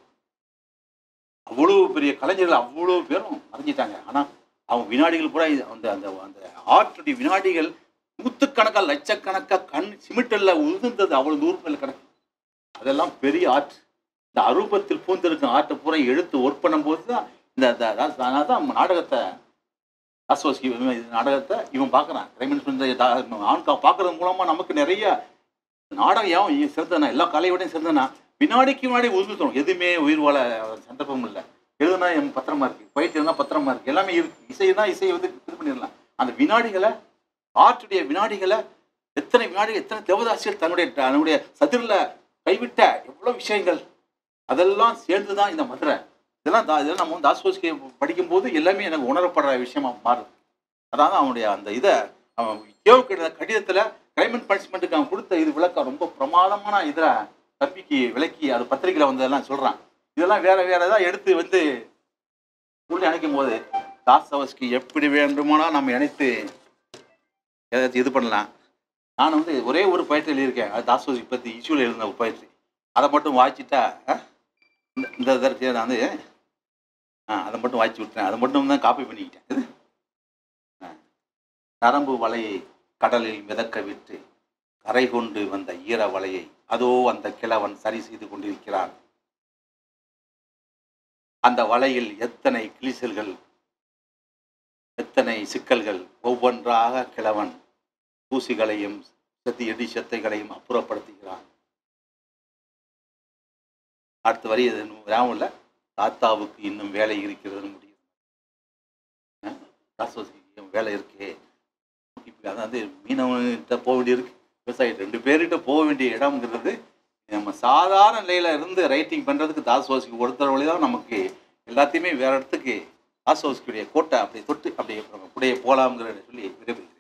அவ்வளோ பெரிய கலைஞர்கள் அவ்வளோ பேரும் மறைஞ்சிட்டாங்க ஆனால் அவங்க வினாடிகள் பூரா இது- அந்த அந்த அந்த ஆர்ட்டுடைய வினாடிகள் நூற்றுக்கணக்காக லட்சக்கணக்காக கண் சிமிட்டல்ல உதிர்ந்தது அவ்வளோ தூரத்தில் கிடக்கு அதெல்லாம் பெரிய ஆர்ட் இந்த அரூபத்தில் பூந்திருக்கும் ஆர்ட்டை பூரா எடுத்து ஒர்க் பண்ணும்போது தான் இந்த இந்த- அதான் அதனால தான் நாடகத்தை ஆஸ்வாசி நாடகத்தை இவன் பார்க்குறான் ரைமன் ஆண்கா பார்க்கறது மூலமாக நமக்கு நிறைய நாடகம் ஏன் சிறந்தனா எல்லா கலையோடையும் சிறந்தனா வினாடிக்கு வினாடி உதிர்த்தணும் எதுவுமே உயிர் வாழ சந்தர்ப்பம் இல்லை எழுதுனா என் பத்திரமா இருக்கு பயிற்சி இருந்தால் பத்திரமா இருக்கு எல்லாமே இருக்கு இசைனா இசையை வந்து இது பண்ணிடலாம் அந்த வினாடிகளை ஆற்றுடைய வினாடிகளை எத்தனை வினாடி எத்தனை தேவதாசிகள் தன்னுடைய தன்னுடைய சதிரில் கைவிட்ட எவ்வளோ விஷயங்கள் அதெல்லாம் சேர்ந்து தான் இந்த மதுரை இதெல்லாம் தா- இதெல்லாம் நம்ம வந்து தாஸ்கோஸ்கி படிக்கும்போது எல்லாமே எனக்கு உணரப்படுற விஷயமா மாறுது அதாவது அவனுடைய அந்த இதை அவன் கேவுக்கு எழுதின கடிதத்தில் கிரைம் அண்ட் பனிஷ்மெண்ட்டுக்கு அவன் கொடுத்த இது விளக்கம் ரொம்ப பிரமாதமான இதில் தப்பிக்கு விளக்கி அது பத்திரிக்கையில் வந்ததெல்லாம் சொல்கிறான் இதெல்லாம் வேற வேற ஏதாவது எடுத்து வந்து சொல்லி அணைக்கும் போது தாஸ்தவஸ்கி எப்படி வேண்டுமானா நம்ம இணைத்து ஏதாச்சும் இது பண்ணலாம் நான் வந்து ஒரே ஒரு பயிற்சி எழுதியிருக்கேன் அது தாஸ்தவஸ்கி பற்றி இஷ்யூவில் எழுதின ஒரு பயிற்சி அதை மட்டும் வாய்ச்சிட்டா அஹ், இந்த இந்த தடவை நான் வந்து ஆ அதை மட்டும் வாய்ச்சி விட்டேன் அதை மட்டும் தான் காப்பி பண்ணிக்கிட்டேன் இது ஆ. நரம்பு வலையை கடலில் மிதக்க விட்டு கரை கொண்டு வந்த ஈர வலையை அதோ அந்த கிழவன் சரி செய்து கொண்டிருக்கிறான் அந்த வலையில் எத்தனை கிளிசல்கள் எத்தனை சிக்கல்கள் ஒவ்வொன்றாக கிழவன் தூசிகளையும் செத்தி எடி செத்தைகளையும் அப்புறப்படுத்துகிறான் அடுத்த வரி இது இன்னும் ஞாபகம் இல்லை தாத்தாவுக்கு இன்னும் வேலை இருக்கிறதுன்னு முடியும் அஹ் தாத்தாவுக்கு வேலை இருக்கே இப்போ அதாவது மீனவன்கிட்ட போக வேண்டியிருக்கு விவசாயி ரெண்டு பேர்கிட்ட போக வேண்டிய இடம்ங்கிறது நம்ம சாதாரண நிலையில இருந்து ரைட்டிங் பண்றதுக்கு தாசோஸ்கி ஒருத்தர் வழி தான் நமக்கு எல்லாத்தையுமே வேற இடத்துக்கு தாசோஸ்கியுடைய கோட்டை அப்படி தொட்டு அப்படியே அப்படியே போலாம்ங்கிற சொல்லி விரும்புகிறேன்